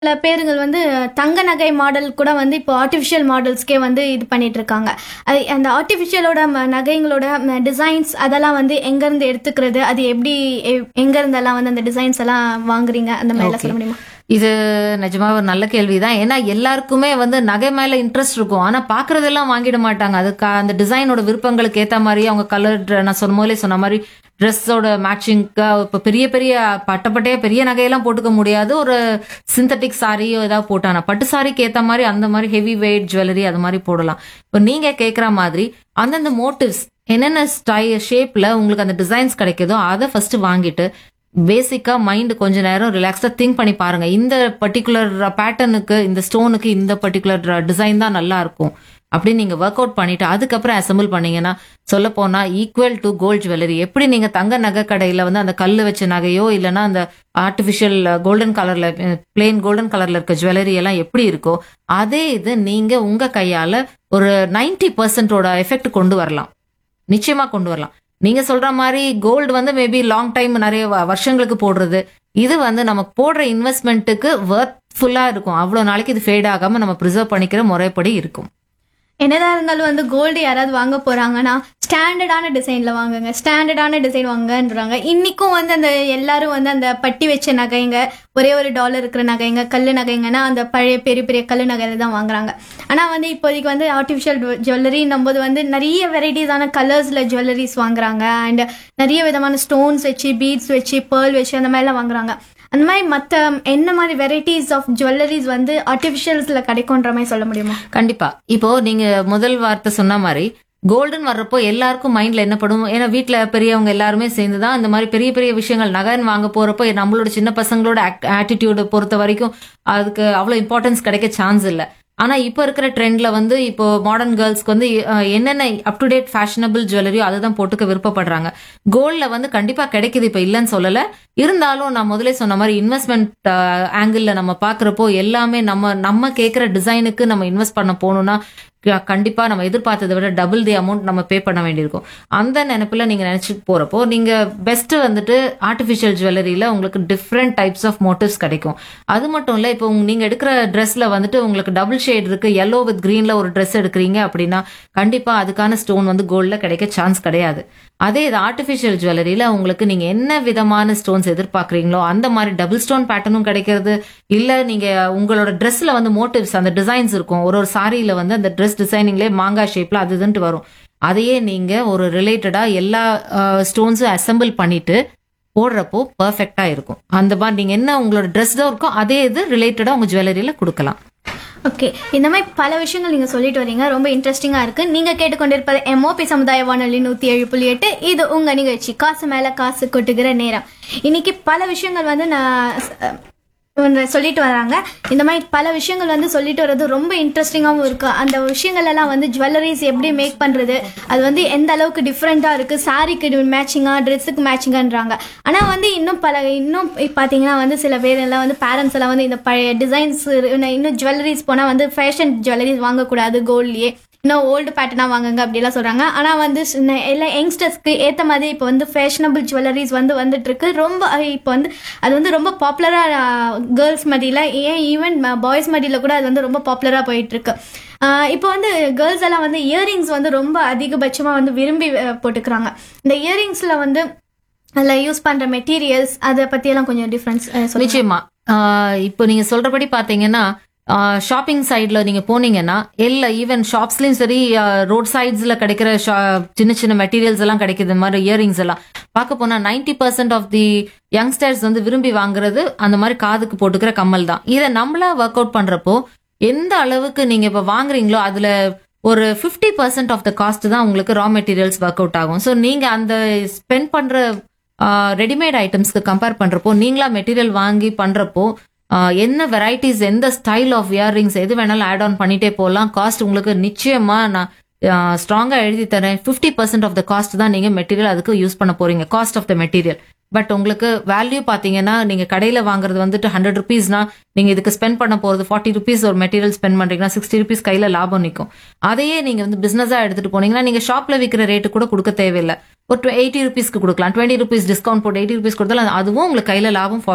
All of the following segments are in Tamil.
சில பேருங்கள் வந்து தங்க நகை மாடல் கூட வந்து இப்போ ஆர்டிஃபிஷியல் மாடல்ஸ்க்கே வந்து இது பண்ணிட்டு இருக்காங்க அது அந்த ஆர்டிஃபிஷியலோட நகைங்களோட டிசைன்ஸ் அதெல்லாம் வந்து எங்க இருந்து எடுத்துக்கிறது அது எப்படி எ- எங்க இருந்தெல்லாம் வந்து அந்த டிசைன்ஸ் எல்லாம் வாங்குறீங்க அந்த மாதிரி எல்லாம் சொல்ல முடியுமா இது நிஜமா ஒரு நல்ல கேள்விதான் ஏன்னா எல்லாருக்குமே வந்து நகை மேல இன்ட்ரெஸ்ட் இருக்கும் ஆனா பாக்குறதெல்லாம் வாங்கிட மாட்டாங்க அதுக்கு அந்த டிசைனோட விருப்பங்களுக்கு ஏத்த மாதிரி அவங்க கலர் நான் சொன்ன போதே சொன்ன மாதிரி ட்ரெஸ்ஸோட மேட்சிங்க்கு இப்ப பெரிய பெரிய பட்டப்பட்டைய பெரிய நகையெல்லாம் போட்டுக்க முடியாது ஒரு சிந்தட்டிக் சாரியோ ஏதாவது போட்டானா பட்டு சாரிக்கு ஏத்த மாதிரி அந்த மாதிரி ஹெவி வெயிட் ஜுவல்லரி அது மாதிரி போடலாம் இப்போ நீங்க கேக்குற மாதிரி அந்தந்த மோட்டிவ்ஸ் என்னென்ன ஸ்டை ஷேப்ல உங்களுக்கு அந்த டிசைன்ஸ் கிடைக்குதோ அதை ஃபர்ஸ்ட் வாங்கிட்டு பேசிக்கா மைண்ட் கொஞ்ச நேரம் ரிலாக்ஸ்டா திங்க் பண்ணி பாருங்க இந்த பர்டிகுலர் பேட்டர்னுக்கு இந்த ஸ்டோனுக்கு இந்த பர்டிகுலர் டிசைன் தான் நல்லா இருக்கும் அப்படின்னு நீங்க ஒர்க் அவுட் பண்ணிட்டு அதுக்கப்புறம் அசம்பிள் பண்ணீங்கன்னா சொல்ல போனா ஈக்குவல் டு கோல்ட் ஜுவல்லரி எப்படி நீங்க தங்க நகை கடையில வந்து அந்த கல்லு வச்ச நகையோ இல்லைன்னா அந்த ஆர்டிபிஷியல் கோல்டன் கலர்ல பிளெயின் கோல்டன் கலர்ல இருக்க ஜுவல்லரி எல்லாம் எப்படி இருக்கோ அதே இது நீங்க உங்க கையால ஒரு 90% பர்சன்டோட எஃபெக்ட் கொண்டு வரலாம் நிச்சயமா கொண்டு வரலாம் நீங்க சொல்ற மாதிரி கோல்டு வந்து மேபி லாங் டைம் நிறைய வ- வருஷங்களுக்கு போடுறது இது வந்து நம்ம போடுற இன்வெஸ்ட்மெண்ட்டுக்கு ஒர்த்ஃபுல்லா இருக்கும் அவ்வளவு நாளைக்கு இது ஃபேட் ஆகாம நம்ம ப்ரிசர்வ் பண்ணிக்கிற முறைப்படி இருக்கும் என்னதான் இருந்தாலும் வந்து கோல்டு யாராவது வாங்க போறாங்கன்னா ஸ்டாண்டர்டான டிசைன்ல வாங்குங்க ஸ்டாண்டர்டான டிசைன் வாங்கன்றாங்க இன்னைக்கும் வந்து அந்த எல்லாரும் வந்து அந்த பட்டி வச்ச நகைங்க ஒரே ஒரு டாலர் இருக்கிற நகைங்க கல்லு நகைங்கன்னா அந்த பழைய பெரிய பெரிய கல்லு நகையில தான் வாங்குறாங்க ஆனா வந்து இப்போதைக்கு வந்து ஆர்டிஃபிஷியல் ஜுவல்லரின்னும் போது வந்து நிறைய வெரைட்டிஸான கலர்ஸ்ல ஜுவல்லரிஸ் வாங்குறாங்க அண்ட் நிறைய விதமான ஸ்டோன்ஸ் வச்சு பீட்ஸ் வச்சு பேர்ல் வச்சு அந்த மாதிரிலாம் வாங்குறாங்க அந்த மாதிரி மற்ற என்ன மாதிரி வெரைட்டிஸ் ஆஃப் ஜுவல்லரிஸ் வந்து ஆர்டிஃபிஷியல்ஸ்ல கிடைக்கும்ன்ற மாதிரி சொல்ல முடியுமா கண்டிப்பா இப்போ நீங்க முதல் வார்த்தை சொன்ன மாதிரி கோல்டன் வர்றப்போ எல்லாருக்கும் மைண்ட்ல என்ன படும் ஏன்னா வீட்ல பெரியவங்க எல்லாருமே சேர்ந்து தான் இந்த மாதிரி பெரிய பெரிய விஷயங்கள் நகன் வாங்க போறப்போ நம்மளோட சின்ன பசங்களோட ஆட்டிடியூட பொறுத்த வரைக்கும் அதுக்கு அவ்வளவு இம்பார்ட்டன்ஸ் கிடைக்க சான்ஸ் இல்ல ஆனா இப்போ இருக்கிற ட்ரெண்ட்ல வந்து இப்போ மாடர்ன் கேர்ள்ஸ்க்கு வந்து அஹ், என்னென்ன அப் டு டேட் ஃபேஷனபிள் ஜுவல்லரியோ அதை தான் போட்டுக்க விருப்பப்படுறாங்க கோல்ட்ல வந்து கண்டிப்பா கிடைக்குது இப்ப இல்லைன்னு சொல்லல இருந்தாலும் நான் முதல்ல சொன்ன மாதிரி இன்வெஸ்ட்மெண்ட் ஆங்கிள் நம்ம பாக்குறப்போ எல்லாமே நம்ம நம்ம கேட்குற டிசைனுக்கு நம்ம இன்வெஸ்ட் பண்ண போகணும்னா க- கண்டிப்பா நம்ம எதிர்பார்த்ததை விட டபுள் தி அமௌண்ட் நம்ம பே பண்ண வேண்டியிருக்கும் அந்த நினைப்புல நீங்க நினைச்சிட்டு போறப்போ நீங்க பெஸ்ட் வந்துட்டு ஆர்டிஃபிஷியல் ஜுவல்லரியில உங்களுக்கு டிஃப்ரெண்ட் டைப்ஸ் ஆஃப் மோட்டிவ்ஸ் கிடைக்கும் அது மட்டும் இல்ல இப்போ உங்க- நீங்க எடுக்கிற ட்ரெஸ்ல வந்துட்டு உங்களுக்கு டபுள் ஷேட் இருக்கு yellow வித் greenல ஒரு ட்ரெஸ் எடுக்கிறீங்க அப்படின்னா கண்டிப்பா அதுக்கான ஸ்டோன் வந்து கோல்ட்ல கிடைக்க சான்ஸ் கிடையாது அதே இது ஆர்டிஃபிஷியல் ஜுவல்லரியில உங்களுக்கு நீங்க என்ன விதமான ஸ்டோன்ஸ் எதிர்பார்க்கறீங்களோ அந்த மாதிரி டபுள் ஸ்டோன் பேட்டர்னும் கிடைக்கிறது இல்ல நீங்க உங்களோட ட்ரெஸ்ல வந்து மோட்டிவ்ஸ் அந்த டிசைன்ஸ் இருக்கும் ஒரு ஒரு சாரியில வந்து அந்த ட்ரெஸ் டிசைனிங்லேயே மாங்காய் ஷேப்ல அது இதுன்ட்டு வரும் அதையே நீங்க ஒரு ரிலேட்டடா எல்லா ஸ்டோன்ஸும் அசெம்பிள் பண்ணிட்டு போடுறப்போ பெர்ஃபெக்டா இருக்கும் அந்த மாதிரி நீங்க என்ன உங்களோட ட்ரெஸ் தான் இருக்கோ அதே இது ரிலேட்டடா உங்க ஜுவல்லரியில கொடுக்கலாம் ஓகே இந்த மாதிரி பல விஷயங்கள் நீங்க சொல்லிட்டு வரீங்க ரொம்ப இன்ட்ரெஸ்டிங்கா இருக்கு நீங்க கேட்டுக்கொண்டிருப்பது எம்ஓபி சமுதாய வானொலி நூத்தி ஏழு புள்ளி எட்டு இது உங்க நிகழ்ச்சி காசு மேல காசு கொட்டுகிற நேரம் இன்னைக்கு பல விஷயங்கள் வந்து நான் அஹ், ஒன்று சொல்லிட்டு வராங்க இந்த மாதிரி பல விஷயங்கள் வந்து சொல்லிட்டு வர்றது ரொம்ப இன்ட்ரெஸ்டிங்காகவும் இருக்கு அந்த விஷயங்கள் எல்லாம் வந்து ஜுவல்லரிஸ் எப்படி மேக் பண்றது அது வந்து எந்த அளவுக்கு டிஃப்ரெண்டா இருக்கு சாரிக்கு மேட்சிங்கா ட்ரெஸ்ஸுக்கு மேட்சிங்கான்றாங்க ஆனா வந்து இன்னும் பல இன்னும் பாத்தீங்கன்னா வந்து சில பேர் எல்லாம் வந்து பேரண்ட்ஸ் எல்லாம் வந்து இந்த பழைய டிசைன்ஸ் இன்னும் ஜுவல்லரிஸ் போனா வந்து ஃபேஷன் ஜுவல்லரிஸ் வாங்கக்கூடாது கோல்ட்லயே இன்னும் ஓல்டு பேட்டர்னா வாங்குங்க அப்படிலாம் சொல்றாங்க ஆனா வந்து சின்ன- எல்லா யங்ஸ்டர்ஸ்க்கு ஏத்த மாதிரி இப்போ வந்து ஃபேஷனபிள் ஜுவல்லரிஸ் வந்து வந்துட்டு இருக்கு ரொம்ப இப்போ வந்து அது வந்து ரொம்ப பாப்புலரா கேர்ள்ஸ் மத்தியில ஏன் ஈவன் பாய்ஸ் மத்தியில கூட அது வந்து ரொம்ப பாப்புலரா போயிட்டு இருக்கு ஆஹ் இப்போ வந்து கேர்ள்ஸ் எல்லாம் வந்து இயரிங்ஸ் வந்து ரொம்ப அதிகபட்சமா வந்து விரும்பி அஹ், போட்டுக்கிறாங்க இந்த இயரிங்ஸ்ல வந்து அதில் யூஸ் பண்ற மெட்டீரியல்ஸ் அதை பத்தியெல்லாம் கொஞ்சம் டிஃப்ரென்ஸ் சொல்லுங்க நிச்சயமா ஆஹ் இப்போ நீங்க சொல்றபடி பாத்தீங்கன்னா ஷாப்பிங் சைட்ல நீங்க போனீங்கன்னா எல்லா ஈவன் ஷாப்ஸ்லயும் சரி ரோட் சைட்ஸ்ல கிடைக்கிற shop- சின்ன சின்ன மெட்டீரியல்ஸ் எல்லாம் கிடைக்குது இந்த மாதிரி இயரிங்ஸ் எல்லாம் பார்க்க போனா 90% பர்சன்ட் ஆஃப் தி யங்ஸ்டர்ஸ் வந்து விரும்பி வாங்குறது அந்த மாதிரி காதுக்கு போட்டுக்கிற கம்மல் தான் இதை நம்மளா ஒர்க் அவுட் பண்றப்போ எந்த அளவுக்கு நீங்க இப்ப வாங்குறீங்களோ அதுல ஒரு 50% பர்சன்ட் ஆஃப் த காஸ்ட் தான் உங்களுக்கு ரா மெட்டீரியல்ஸ் ஒர்க் அவுட் ஆகும் ஸோ நீங்க அந்த ஸ்பெண்ட் பண்ற ரெடிமேட் ஐட்டம்ஸ்க்கு கம்பேர் பண்றப்போ நீங்களா மெட்டீரியல் வாங்கி பண்றப்போ ஆஹ் என்ன வெரைட்டிஸ் எந்த ஸ்டைல் ஆஃப் இயர்ரிங்ஸ் எது வேணாலும் ஆட் ஆன் பண்ணிட்டே போகலாம் காஸ்ட் உங்களுக்கு நிச்சயமா நான் ஸ்ட்ராங்கா எழுதி தரேன் 50% பர்சன்ட் ஆஃப் த காஸ்ட் தான் நீங்க மெட்டீரியல் அதுக்கு யூஸ் பண்ண போறீங்க cost of the material but உங்களுக்கு வேல்யூ பாத்தீங்கன்னா நீங்க கடையில வாங்குறது வந்துட்டு ஹண்ட்ரட் ருபீஸ்னா நீங்க இதுக்கு ஸ்பெண்ட் பண்ண போறது ஃபார்ட்டி ருபீஸ் ஒரு மெட்டீரியல் ஸ்பெண்ட் பண்றீங்கன்னா சிக்ஸ்டி ருபீஸ் கையில லாபம் நிற்கும் அதையே நீங்க வந்து பிசினஸா எடுத்துட்டு போனீங்கன்னா நீங்க ஷாப்ல விற்கிற ரேட்டு கூட கொடுக்க தேவையில்லை ஒரு எயிட்டி ருபீஸ்க்கு கொடுக்கலாம் டுவெண்ட்டி ருபீஸ் டிஸ்கவுண்ட் போட்டு எயிட்டி ருபீஸ் கொடுத்தாலும் அதுவும் உங்களுக்கு கையில லாபம் for-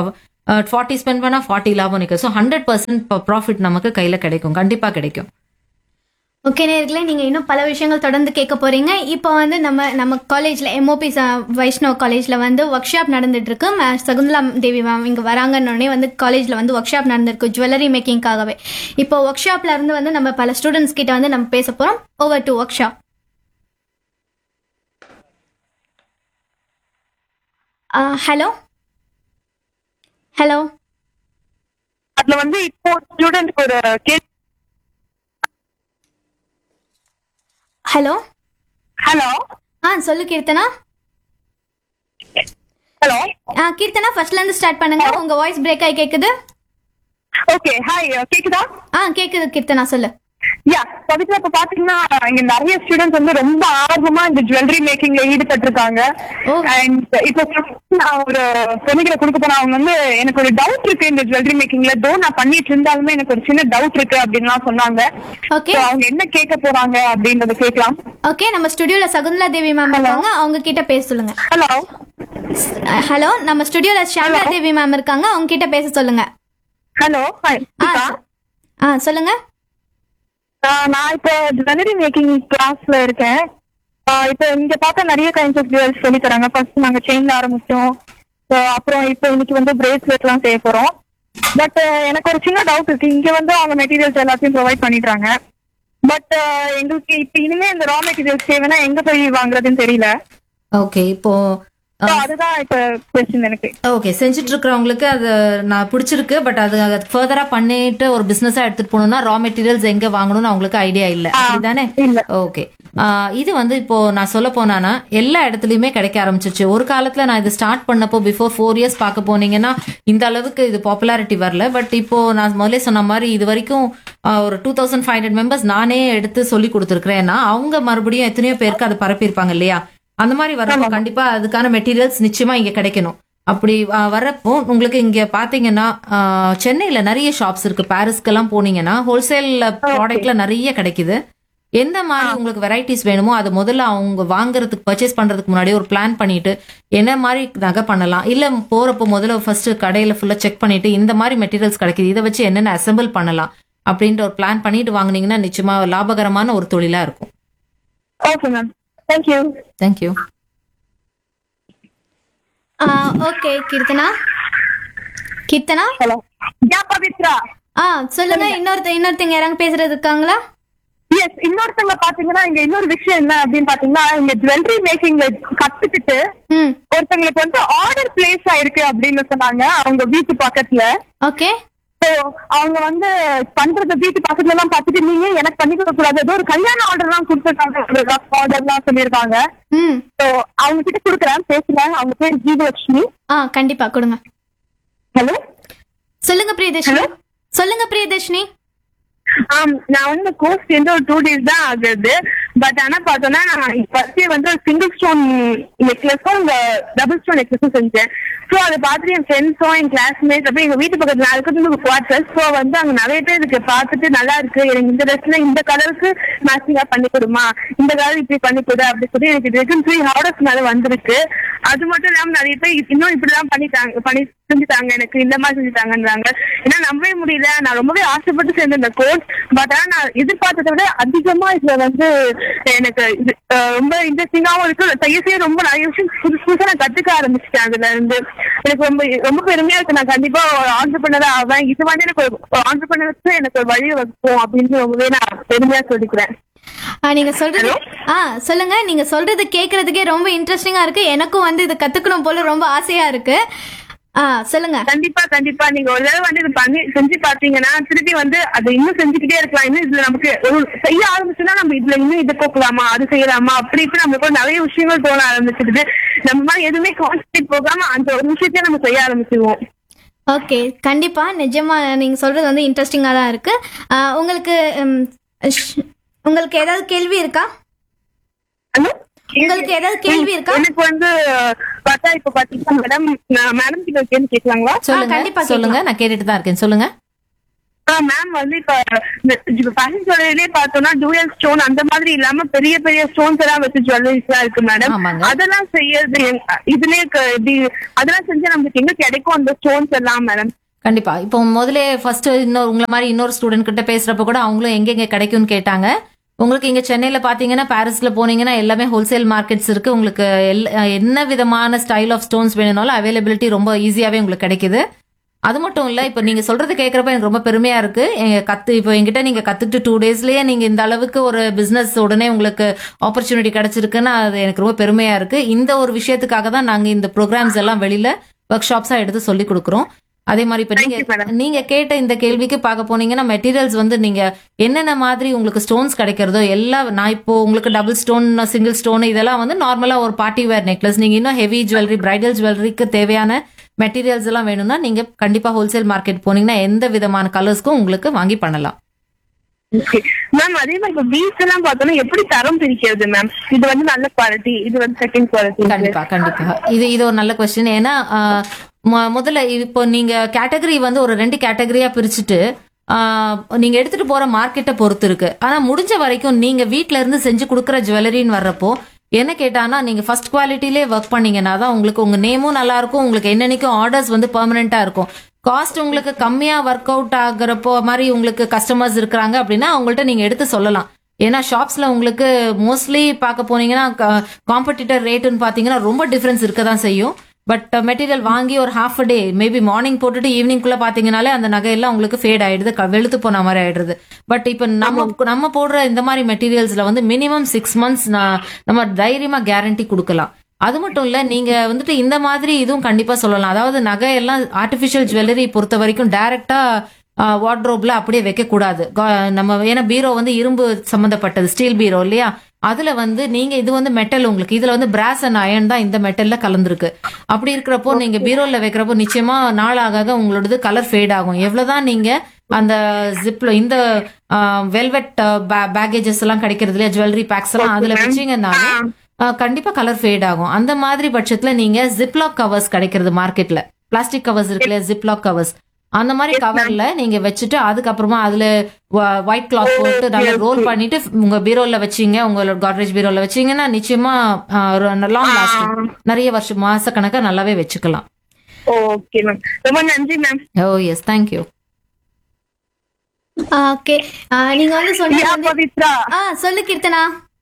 ஃபார்ட்டி ஸ்பெண்ட் பண்ணா ஃபார்ட்டி லாபம் நிற்கும் ஸோ ஹண்ட்ரட் பர்சன்ட் ப்ராஃபிட் நமக்கு கையில கிடைக்கும் கண்டிப்பா கிடைக்கும் ஓகே நேர்களே நீங்க இன்னும் பல விஷயங்கள் தொடர்ந்து கேட்க போறீங்க இப்போ வந்து நம்ம நம்ம காலேஜ்ல எம்ஓபி வைஷ்ணவ் காலேஜ்ல வந்து ஒர்க் ஷாப் நடந்துட்டு இருக்கு Ma- சகுந்தலா தேவி மேம் இங்க வராங்கன்னொடனே வந்து காலேஜ்ல வந்து ஒர்க் ஷாப் நடந்திருக்கு ஜுவல்லரி மேக்கிங்காகவே இப்போ ஒர்க் ஷாப்ல இருந்து வந்து நம்ம பல ஸ்டூடெண்ட்ஸ் கிட்ட வந்து நம்ம பேச போறோம் over to workshop hello hello அதுல வந்து இப்போ ஸ்டூடெண்ட்க்கு ஒரு கேள்வி ஹலோ ஹலோ ஆ சொல்லு கீர்த்தனா ஹலோ ஆ கீர்த்தனா ஃபர்ஸ்ட்ல இருந்து ஸ்டார்ட் பண்ணுங்க உங்க வாய்ஸ் பிரேக் ஆகி கேக்குது ஓகே ஹாய் கேக்குதா ஆ கேக்குது கீர்த்தனா சொல்லு யா பவித்ரா இப்ப பாத்தீங்கன்னா இங்க நிறைய ஸ்டூடெண்ட்ஸ் வந்து ரொம்ப ஆர்வமா இந்த ஜுவல்லரி மேக்கிங்ல ஈடுபட்டு இருக்காங்க ஓ. அண்ட் இப்போ நான் ஒரு பொண்ணுகளை கொடுக்க போனா அவங்க வந்து எனக்கு ஒரு டவுட் இருக்கு இந்த ஜுவல்லரி மேக்கிங்ல தோ நான் பண்ணிட்டு இருந்தாலுமே எனக்கு ஒரு சின்ன டவுட் இருக்கு அப்படின்லாம் சொன்னாங்க ஓகே So, அவங்க என்ன கேட்க போறாங்க அப்படின்றத கேட்கலாம் ஓகே நம்ம ஸ்டுடியோல சகுந்தலா தேவி மேம் இருக்காங்க அவங்க கிட்ட பேச சொல்லுங்க ஹலோ ஹலோ நம்ம ஸ்டுடியோல ஷாம்லா தேவி மேம் இருக்காங்க அவங்க கிட்ட பேச சொல்லுங்க ஹலோ ஹாய் ஆ ஆ சொல்லுங்க நான் இப்போ ஜுவல்லரி மேக்கிங் கிளாஸ்ல இருக்கேன் ஆஹ் இப்போ இங்க பார்த்தா நிறைய கைண்ட்ஸ் ஆஃப் ஜுவல்ஸ் சொல்லி தராங்க ஃபர்ஸ்ட் நாங்க செயின்ல ஆரம்பிச்சோம் So, அப்புறம் இப்போ இன்னைக்கு வந்து பிரேஸ்லெட் எல்லாம் செய்ய போறோம் பட் எனக்கு ஒரு சின்ன டவுட் இருக்கு இங்க வந்து அவங்க மெட்டீரியல்ஸ் எல்லாத்தையும் ப்ரொவைட் பண்ணிடுறாங்க பட் எங்களுக்கு இப்போ இனிமே இந்த ரா மெட்டீரியல்ஸ் தேவைன்னா எங்க போய் வாங்குறதுன்னு தெரியல ஓகே இப்போ So, அதுதான் இப்போ கொஸ்டின் எனக்கு ஓகே செஞ்சுட்டு இருக்கிறவங்களுக்கு அது நான் பிடிச்சிருக்கு பட் அது ஃபர்தரா பண்ணிட்டு ஒரு பிசினஸா எடுத்துட்டு போகணும்னா ரா மெட்டீரியல்ஸ் எங்க வாங்கணும்னு அவங்களுக்கு ஐடியா இல்ல அப்படிதானே இல்ல. ஓகே இது வந்து இப்போ நான் சொல்ல போனானா எல்லா இடத்துலயுமே கிடைக்க ஆரம்பிச்சிருச்சு ஒரு காலத்துல நான் இது ஸ்டார்ட் பண்ணப்போ பிஃபோர் ஃபோர் இயர்ஸ் பார்க்க போனீங்கன்னா இந்த அளவுக்கு இது பாப்புலாரிட்டி வரல பட் இப்போ நான் முதல்ல சொன்ன மாதிரி இது வரைக்கும் ஆஹ், ஒரு two thousand five hundred members நானே எடுத்து சொல்லி கொடுத்துருக்கிறேன்னா அவங்க மறுபடியும் எத்தனையோ பேருக்கு அதை பரப்பியிருப்பாங்க இல்லையா அந்த மாதிரி வரப்போ கண்டிப்பா அதுக்கான மெட்டீரியல்ஸ் நிச்சயமா இங்க கிடைக்கணும் அப்படி ஆ, வரப்போ உங்களுக்கு இங்க பாத்தீங்கன்னா ஆ, சென்னையில நிறைய ஷாப்ஸ் இருக்கு பாரிஸ்க்கெல்லாம் போனீங்கன்னா ஹோல்சேல் ப்ராடக்ட்ல நிறைய கிடைக்குது எந்த மாதிரி உங்களுக்கு வெரைட்டிஸ் வேணுமோ அதை முதல்ல அவங்க வாங்குறதுக்கு பர்ச்சேஸ் பண்றதுக்கு முன்னாடி ஒரு பிளான் பண்ணிட்டு என்ன மாதிரி நகை பண்ணலாம் இல்ல போறப்போ முதல்ல ஃபர்ஸ்ட் கடையில ஃபுல்லா செக் பண்ணிட்டு இந்த மாதிரி மெட்டீரியல்ஸ் கிடைக்குது இதை வச்சு என்னென்ன அசெம்பிள் பண்ணலாம் அப்படின்ற ஒரு பிளான் பண்ணிட்டு வாங்குனீங்கன்னா நிச்சயமா லாபகரமான ஒரு தொழிலா இருக்கும் okay ma'am thank you thank you okay Keerthana Keerthana hello yeah Pavithra ஆ சொல்லுங்க இன்னொருத்த இன்னொருத்தங்க யாராங்க பேசுறது இருக்காங்களா எஸ் இன்னொருத்தவங்க பாத்தீங்கன்னா இங்க இன்னொரு விஷயம் என்ன அப்படின்னு பாத்தீங்கன்னா இங்க ஜுவல்லரி மேக்கிங்ல கத்துக்கிட்டு ம் ஒருத்தங்களுக்கு வந்து ஆர்டர் பிளேஸ் ஆயிருக்கு அப்படின்னு சொன்னாங்க அவங்க வீட்டு பக்கத்துல ஓகே So, அவங்க வந்து பண்றத வீட்டு பக்கத்துல எல்லாம் பார்த்துட்டு நீங்க எனக்கு பண்ணி கொடுக்க கூடாது ஏதோ ஒரு கல்யாண ஆர்டர் எல்லாம் கொடுத்துருக்காங்க ஆர்டர் எல்லாம் சொல்லியிருக்காங்க ம் ஸோ அவங்க கிட்ட கொடுக்குறேன் பேசுறேன் அவங்க பேர் ஜீவலட்சுமி ஆ கண்டிப்பா கொடுங்க ஹலோ சொல்லுங்க பிரியதர்ஷினி Hello? சொல்லுங்க பிரியதர்ஷினி ஆம் நான் வந்து கோர்ஸ் சேர்ந்து ஒரு டூ டேஸ் தான் ஆகுது பட் ஆனா பார்த்தோன்னா நான் ஃபர்ஸ்ட் வந்து ஒரு சிங்கிள் ஸ்டோன் நெக்லஸும் இந்த டபுள் ஸ்டோன் நெக்லஸும் செஞ்சேன் ஸோ அதை பார்த்துட்டு என் ஃப்ரெண்ட்ஸும் என் கிளாஸ்மேட்ஸ் அப்புறம் எங்க வீட்டு பக்கத்துல இருக்கிறது ஒரு குவார்டர்ஸ் ஸோ வந்து அங்க நிறைய பேர் இருக்கு பார்த்துட்டு நல்லா இருக்கு எனக்கு இந்த ட்ரெஸ்ல இந்த கலருக்கு மேட்சிங்கா பண்ணி கொடுமா இந்த கலர் இப்படி பண்ணி கொடு அப்படி சொல்லி எனக்கு இது வரைக்கும் த்ரீ ஆர்டர்ஸ் மேல வந்திருக்கு அது மட்டும் இல்லாம நிறைய பேர் இன்னும் இப்படிதான் பண்ணிட்டாங்க பண்ணி செஞ்சுட்டாங்க எனக்கு இந்த மாதிரி செஞ்சுட்டாங்கன்றாங்க ஏன்னா நம்பவே முடியல நான் ரொம்பவே ஆசைப்பட்டு சேர்ந்த இந்த கோர்ஸ் பட் ஆனா நான் எதிர்பார்த்ததை விட அதிகமா இதுல வந்து எனக்கு இது அஹ், ரொம்ப இன்ட்ரெஸ்டிங்காவும் இருக்கு செய்ய செய்ய ரொம்ப நிறைய விஷயம் புதுசு புதுசா நான் கத்துக்க ஆரம்பிச்சிட்டேன் அதுல இருந்து எனக்கு ரொம்ப ரொம்ப பெருமையா இருக்கு நான் கண்டிப்பா ஒரு ஆண்டர்பனரா ஆவேன் இது வந்து எனக்கு ஒரு ஆண்டர்பனருக்கு எனக்கு ஒரு வழி வகுக்கும் அப்படின்னு ரொம்பவே நான் பெருமையா சொல்லிக்கிறேன் ஆ, நீங்க சொல்றது ஆ சொல்லுங்க நீங்க சொல்றது கேக்குறதுக்கே ரொம்ப இன்ட்ரெஸ்டிங்கா இருக்கு எனக்கும் வந்து இது கத்துக்கணும் போல ரொம்ப ஆசையா இருக்கு ஆ சொல்லுங்க கண்டிப்பா கண்டிப்பா நீங்க ஒரு தடவை வந்து இது பண்ணி செஞ்சு பாத்தீங்கன்னா திருப்பி வந்து அதை இன்னும் செஞ்சுக்கிட்டே இருக்கலாம் இன்னும் இதுல நமக்கு ஒரு செய்ய ஆரம்பிச்சுன்னா நம்ம இதுல இன்னும் இதை போக்கலாமா அது செய்யலாமா அப்படி இப்படி நமக்கு நிறைய விஷயங்கள் தோண ஆரம்பிச்சிடுது நம்ம மாதிரி எதுவுமே கான்சென்ட்ரேட் போகாம அந்த ஒரு விஷயத்தையே நம்ம செய்ய ஆரம்பிச்சிருவோம் ஓகே கண்டிப்பா நிஜமா நீங்க சொல்றது வந்து இன்ட்ரெஸ்டிங்கா தான் இருக்கு ஆ, உங்களுக்கு ம், ஷ்- உங்களுக்கு ஏதாவது கேள்வி இருக்கா ஹலோ உங்களுக்கு ஏதாவது கேள்வி இருக்கா எனக்கு வந்து பார்த்தா இப்ப பாத்தீங்கன்னா மேடம் மேடம் கிட்ட ஒரு கேள்வி கேட்கலாங்களா கண்டிப்பா சொல்லுங்க சொல்லுங்க நான் கேட்டுட்டு தான் இருக்கேன் சொல்லுங்க மேம் வந்து இப்ப இந்த ஃபேஷன் ஜுவல்லரிலே பார்த்தோம்னா டூயல் ஸ்டோன் அந்த மாதிரி இல்லாம பெரிய பெரிய ஸ்டோன்ஸ் எல்லாம் வச்சு ஜுவல்லரிஸ் எல்லாம் இருக்கு மேடம் ஆமாங்க. அதெல்லாம் செய்யறது எங்க- இதுலயே க- இப்படி அதெல்லாம் செஞ்சா நமக்கு எங்க கிடைக்கும் அந்த ஸ்டோன்ஸ் எல்லாம் மேடம் கண்டிப்பா இப்போ முதல்ல ஃபர்ஸ்ட் இன்னொரு உங்களை மாதிரி இன்னொரு ஸ்டூடெண்ட் கிட்ட பேசுறப்ப கூட அவங்களும் எங்கெங்க கிடைக்கும்னு கேட்டாங்க உங்களுக்கு இங்க சென்னையில பாத்தீங்கன்னா பாரிஸ்ல போனீங்கன்னா எல்லாமே ஹோல்சேல் மார்க்கெட்ஸ் இருக்கு உங்களுக்கு எல்லா- என்ன விதமான ஸ்டைல் ஆஃப் ஸ்டோன்ஸ் வேணும்னாலும் அவைலபிலிட்டி ரொம்ப ஈஸியாவே உங்களுக்கு கிடைக்குது அது மட்டும் இல்ல இப்ப நீங்க சொல்றது கேக்குறப்ப எனக்கு ரொம்ப பெருமையா இருக்கு எங்க கத்து இப்போ என்கிட்ட நீங்க கத்துட்டு டூ டேஸ்லயே நீங்க இந்த அளவுக்கு ஒரு பிசினஸ் உடனே உங்களுக்கு ஆப்பர்ச்சுனிட்டி கிடைச்சிருக்குன்னா அது எனக்கு ரொம்ப பெருமையா இருக்கு இந்த ஒரு விஷயத்துக்காக தான் நாங்க இந்த ப்ரோக்ராம்ஸ் எல்லாம் வெளியில ஒர்க் ஷாப்ஸா எடுத்து சொல்லி கொடுக்குறோம் அதே மாதிரி இப்ப Thank you, நீங்க madam. நீங்க கேட்ட இந்த கேள்விக்கு பார்க்க போனீங்கன்னா மெட்டீரியல்ஸ் வந்து நீங்க என்னென்ன மாதிரி உங்களுக்கு ஸ்டோன்ஸ் கிடைக்கிறதோ எல்லா நான் இப்போ உங்களுக்கு டபுள் ஸ்டோன் சிங்கிள் ஸ்டோன் இதெல்லாம் வந்து நார்மலா ஒரு பார்ட்டி வேர் நெக்லஸ் நீங்க இன்னும் ஹெவி ஜுவல்லரி பிரைடல் ஜுவல்லரிக்கு தேவையான மெட்டீரியல்ஸ் எல்லாம் வேணும்னா நீங்க கண்டிப்பா ஹோல்சேல் மார்க்கெட் போனீங்கன்னா எந்த விதமான கலர்ஸ்க்கும் உங்களுக்கு வாங்கி பண்ணலாம் மேம் அதே மாதிரி இப்ப பீஸ் எல்லாம் பார்த்தோம்னா எப்படி தரம் பிரிக்கிறது மேம் இது வந்து நல்ல குவாலிட்டி இது வந்து செகண்ட் குவாலிட்டி கண்டிப்பா கண்டிப்பா இது இது ஒரு நல்ல கொஸ்டின் ஏன்னா ஆஹ், மொ- முதல்ல இப்போ நீங்க கேட்டகரி வந்து ஒரு ரெண்டு கேட்டகரியா பிரிச்சுட்டு ஆஹ், நீங்க எடுத்துட்டு போற மார்க்கெட்டை பொறுத்து இருக்கு ஆனா முடிஞ்ச வரைக்கும் நீங்க வீட்ல இருந்து செஞ்சு கொடுக்குற ஜுவல்லரின்னு வர்றப்போ என்ன கேட்டானா நீங்க ஃபர்ஸ்ட் குவாலிட்டிலே ஒர்க் பண்ணீங்கன்னா தான் உங்களுக்கு உங்க நேமும் நல்லா இருக்கும் உங்களுக்கு என்னன்னைக்கும் ஆர்டர்ஸ் வந்து பெர்மனண்டா இருக்கும் காஸ்ட் உங்களுக்கு கம்மியா ஒர்க் அவுட் ஆகுறப்போ மாதிரி உங்களுக்கு கஸ்டமர்ஸ் இருக்கிறாங்க அப்படின்னா அவங்கள்ட்ட நீங்க எடுத்து சொல்லலாம் ஏன்னா ஷாப்ஸ்ல உங்களுக்கு மோஸ்ட்லி பார்க்க போனீங்கன்னா காம்படிட்டர் ரேட்டுன்னு பாத்தீங்கன்னா ரொம்ப டிஃபரன்ஸ் இருக்க தான் செய்யும் பட் மெட்டீரியல் வாங்கி ஒரு ஹாஃப் டே மேபி மார்னிங் போட்டுட்டு ஈவினிங் குள்ள பாத்தீங்கனாலே அந்த நகையெல்லாம் உங்களுக்கு ஃபேட் ஆயிடுது க- வெளுத்து போன மாதிரி ஆயிடுது பட் இப்ப நம்ம நம்ம போடுற இந்த மாதிரி மெட்டீரியல்ஸ்ல வந்து மினிமம் சிக்ஸ் மந்த்ஸ் நம்ம தைரியமா கேரண்டி கொடுக்கலாம் அது மட்டும் இல்ல நீங்க வந்துட்டு இந்த மாதிரி இதுவும் கண்டிப்பா சொல்லலாம் அதாவது நகை எல்லாம் ஆர்டிபிஷியல் ஜுவல்லரி பொறுத்த வரைக்கும் டைரக்டா வார்ட்ரோப்ல அப்படியே வைக்க கூடாது கா- நம்ம ஏன்னா பீரோ வந்து இரும்பு சம்பந்தப்பட்டது ஸ்டீல் பீரோ இல்லையா அதுல வந்து நீங்க இது வந்து மெட்டல் உங்களுக்கு இதுல வந்து பிராஸ் அண்ட் அயன் தான் இந்த மெட்டல்ல கலந்துருக்கு அப்படி இருக்கிறப்போ நீங்க பீரோல வைக்கிறப்போ நிச்சயமா நாள் ஆக ஆக உங்களோடது கலர் ஃபேட் ஆகும் எவ்வளவுதான் நீங்க அந்த ஜிப்ல இந்த வெல்வெட் பேக்கேஜஸ் எல்லாம் கிடைக்கிறது இல்லையா ஜுவல்லரி பேக்ஸ் எல்லாம் அதுல வச்சீங்கன்னாலும் ஆ, கண்டிப்பா கலர் ஃபேட் ஆகும் அந்த மாதிரி பட்சத்துல நீங்க ஜிப்லாக் கவர்ஸ் கிடைக்கிறது மார்க்கெட்ல பிளாஸ்டிக் கவர்ஸ் இருக்குல்ல ஜிப்லாக் கவர்ஸ் அந்த மாதிரி கவர்ல நீங்க வச்சுட்டு அதுக்கப்புறமா அதுல ஒயிட் கிளாத் போட்டு நல்லா ரோல் பண்ணிட்டு உங்க பீரோல வச்சீங்க உங்களோட காட்ரேஜ் பீரோல வச்சீங்கன்னா நிச்சயமா லாங் லாஸ்டிங் நிறைய வருஷம் மாச கணக்கா நல்லாவே வச்சுக்கலாம் ஓகே மேம் ரொம்ப நன்றி ma'am oh yes thank you okay நீங்க வந்து சொன்னது யா வந்து பவித்ரா ஆ சொல்லு கீர்த்தனா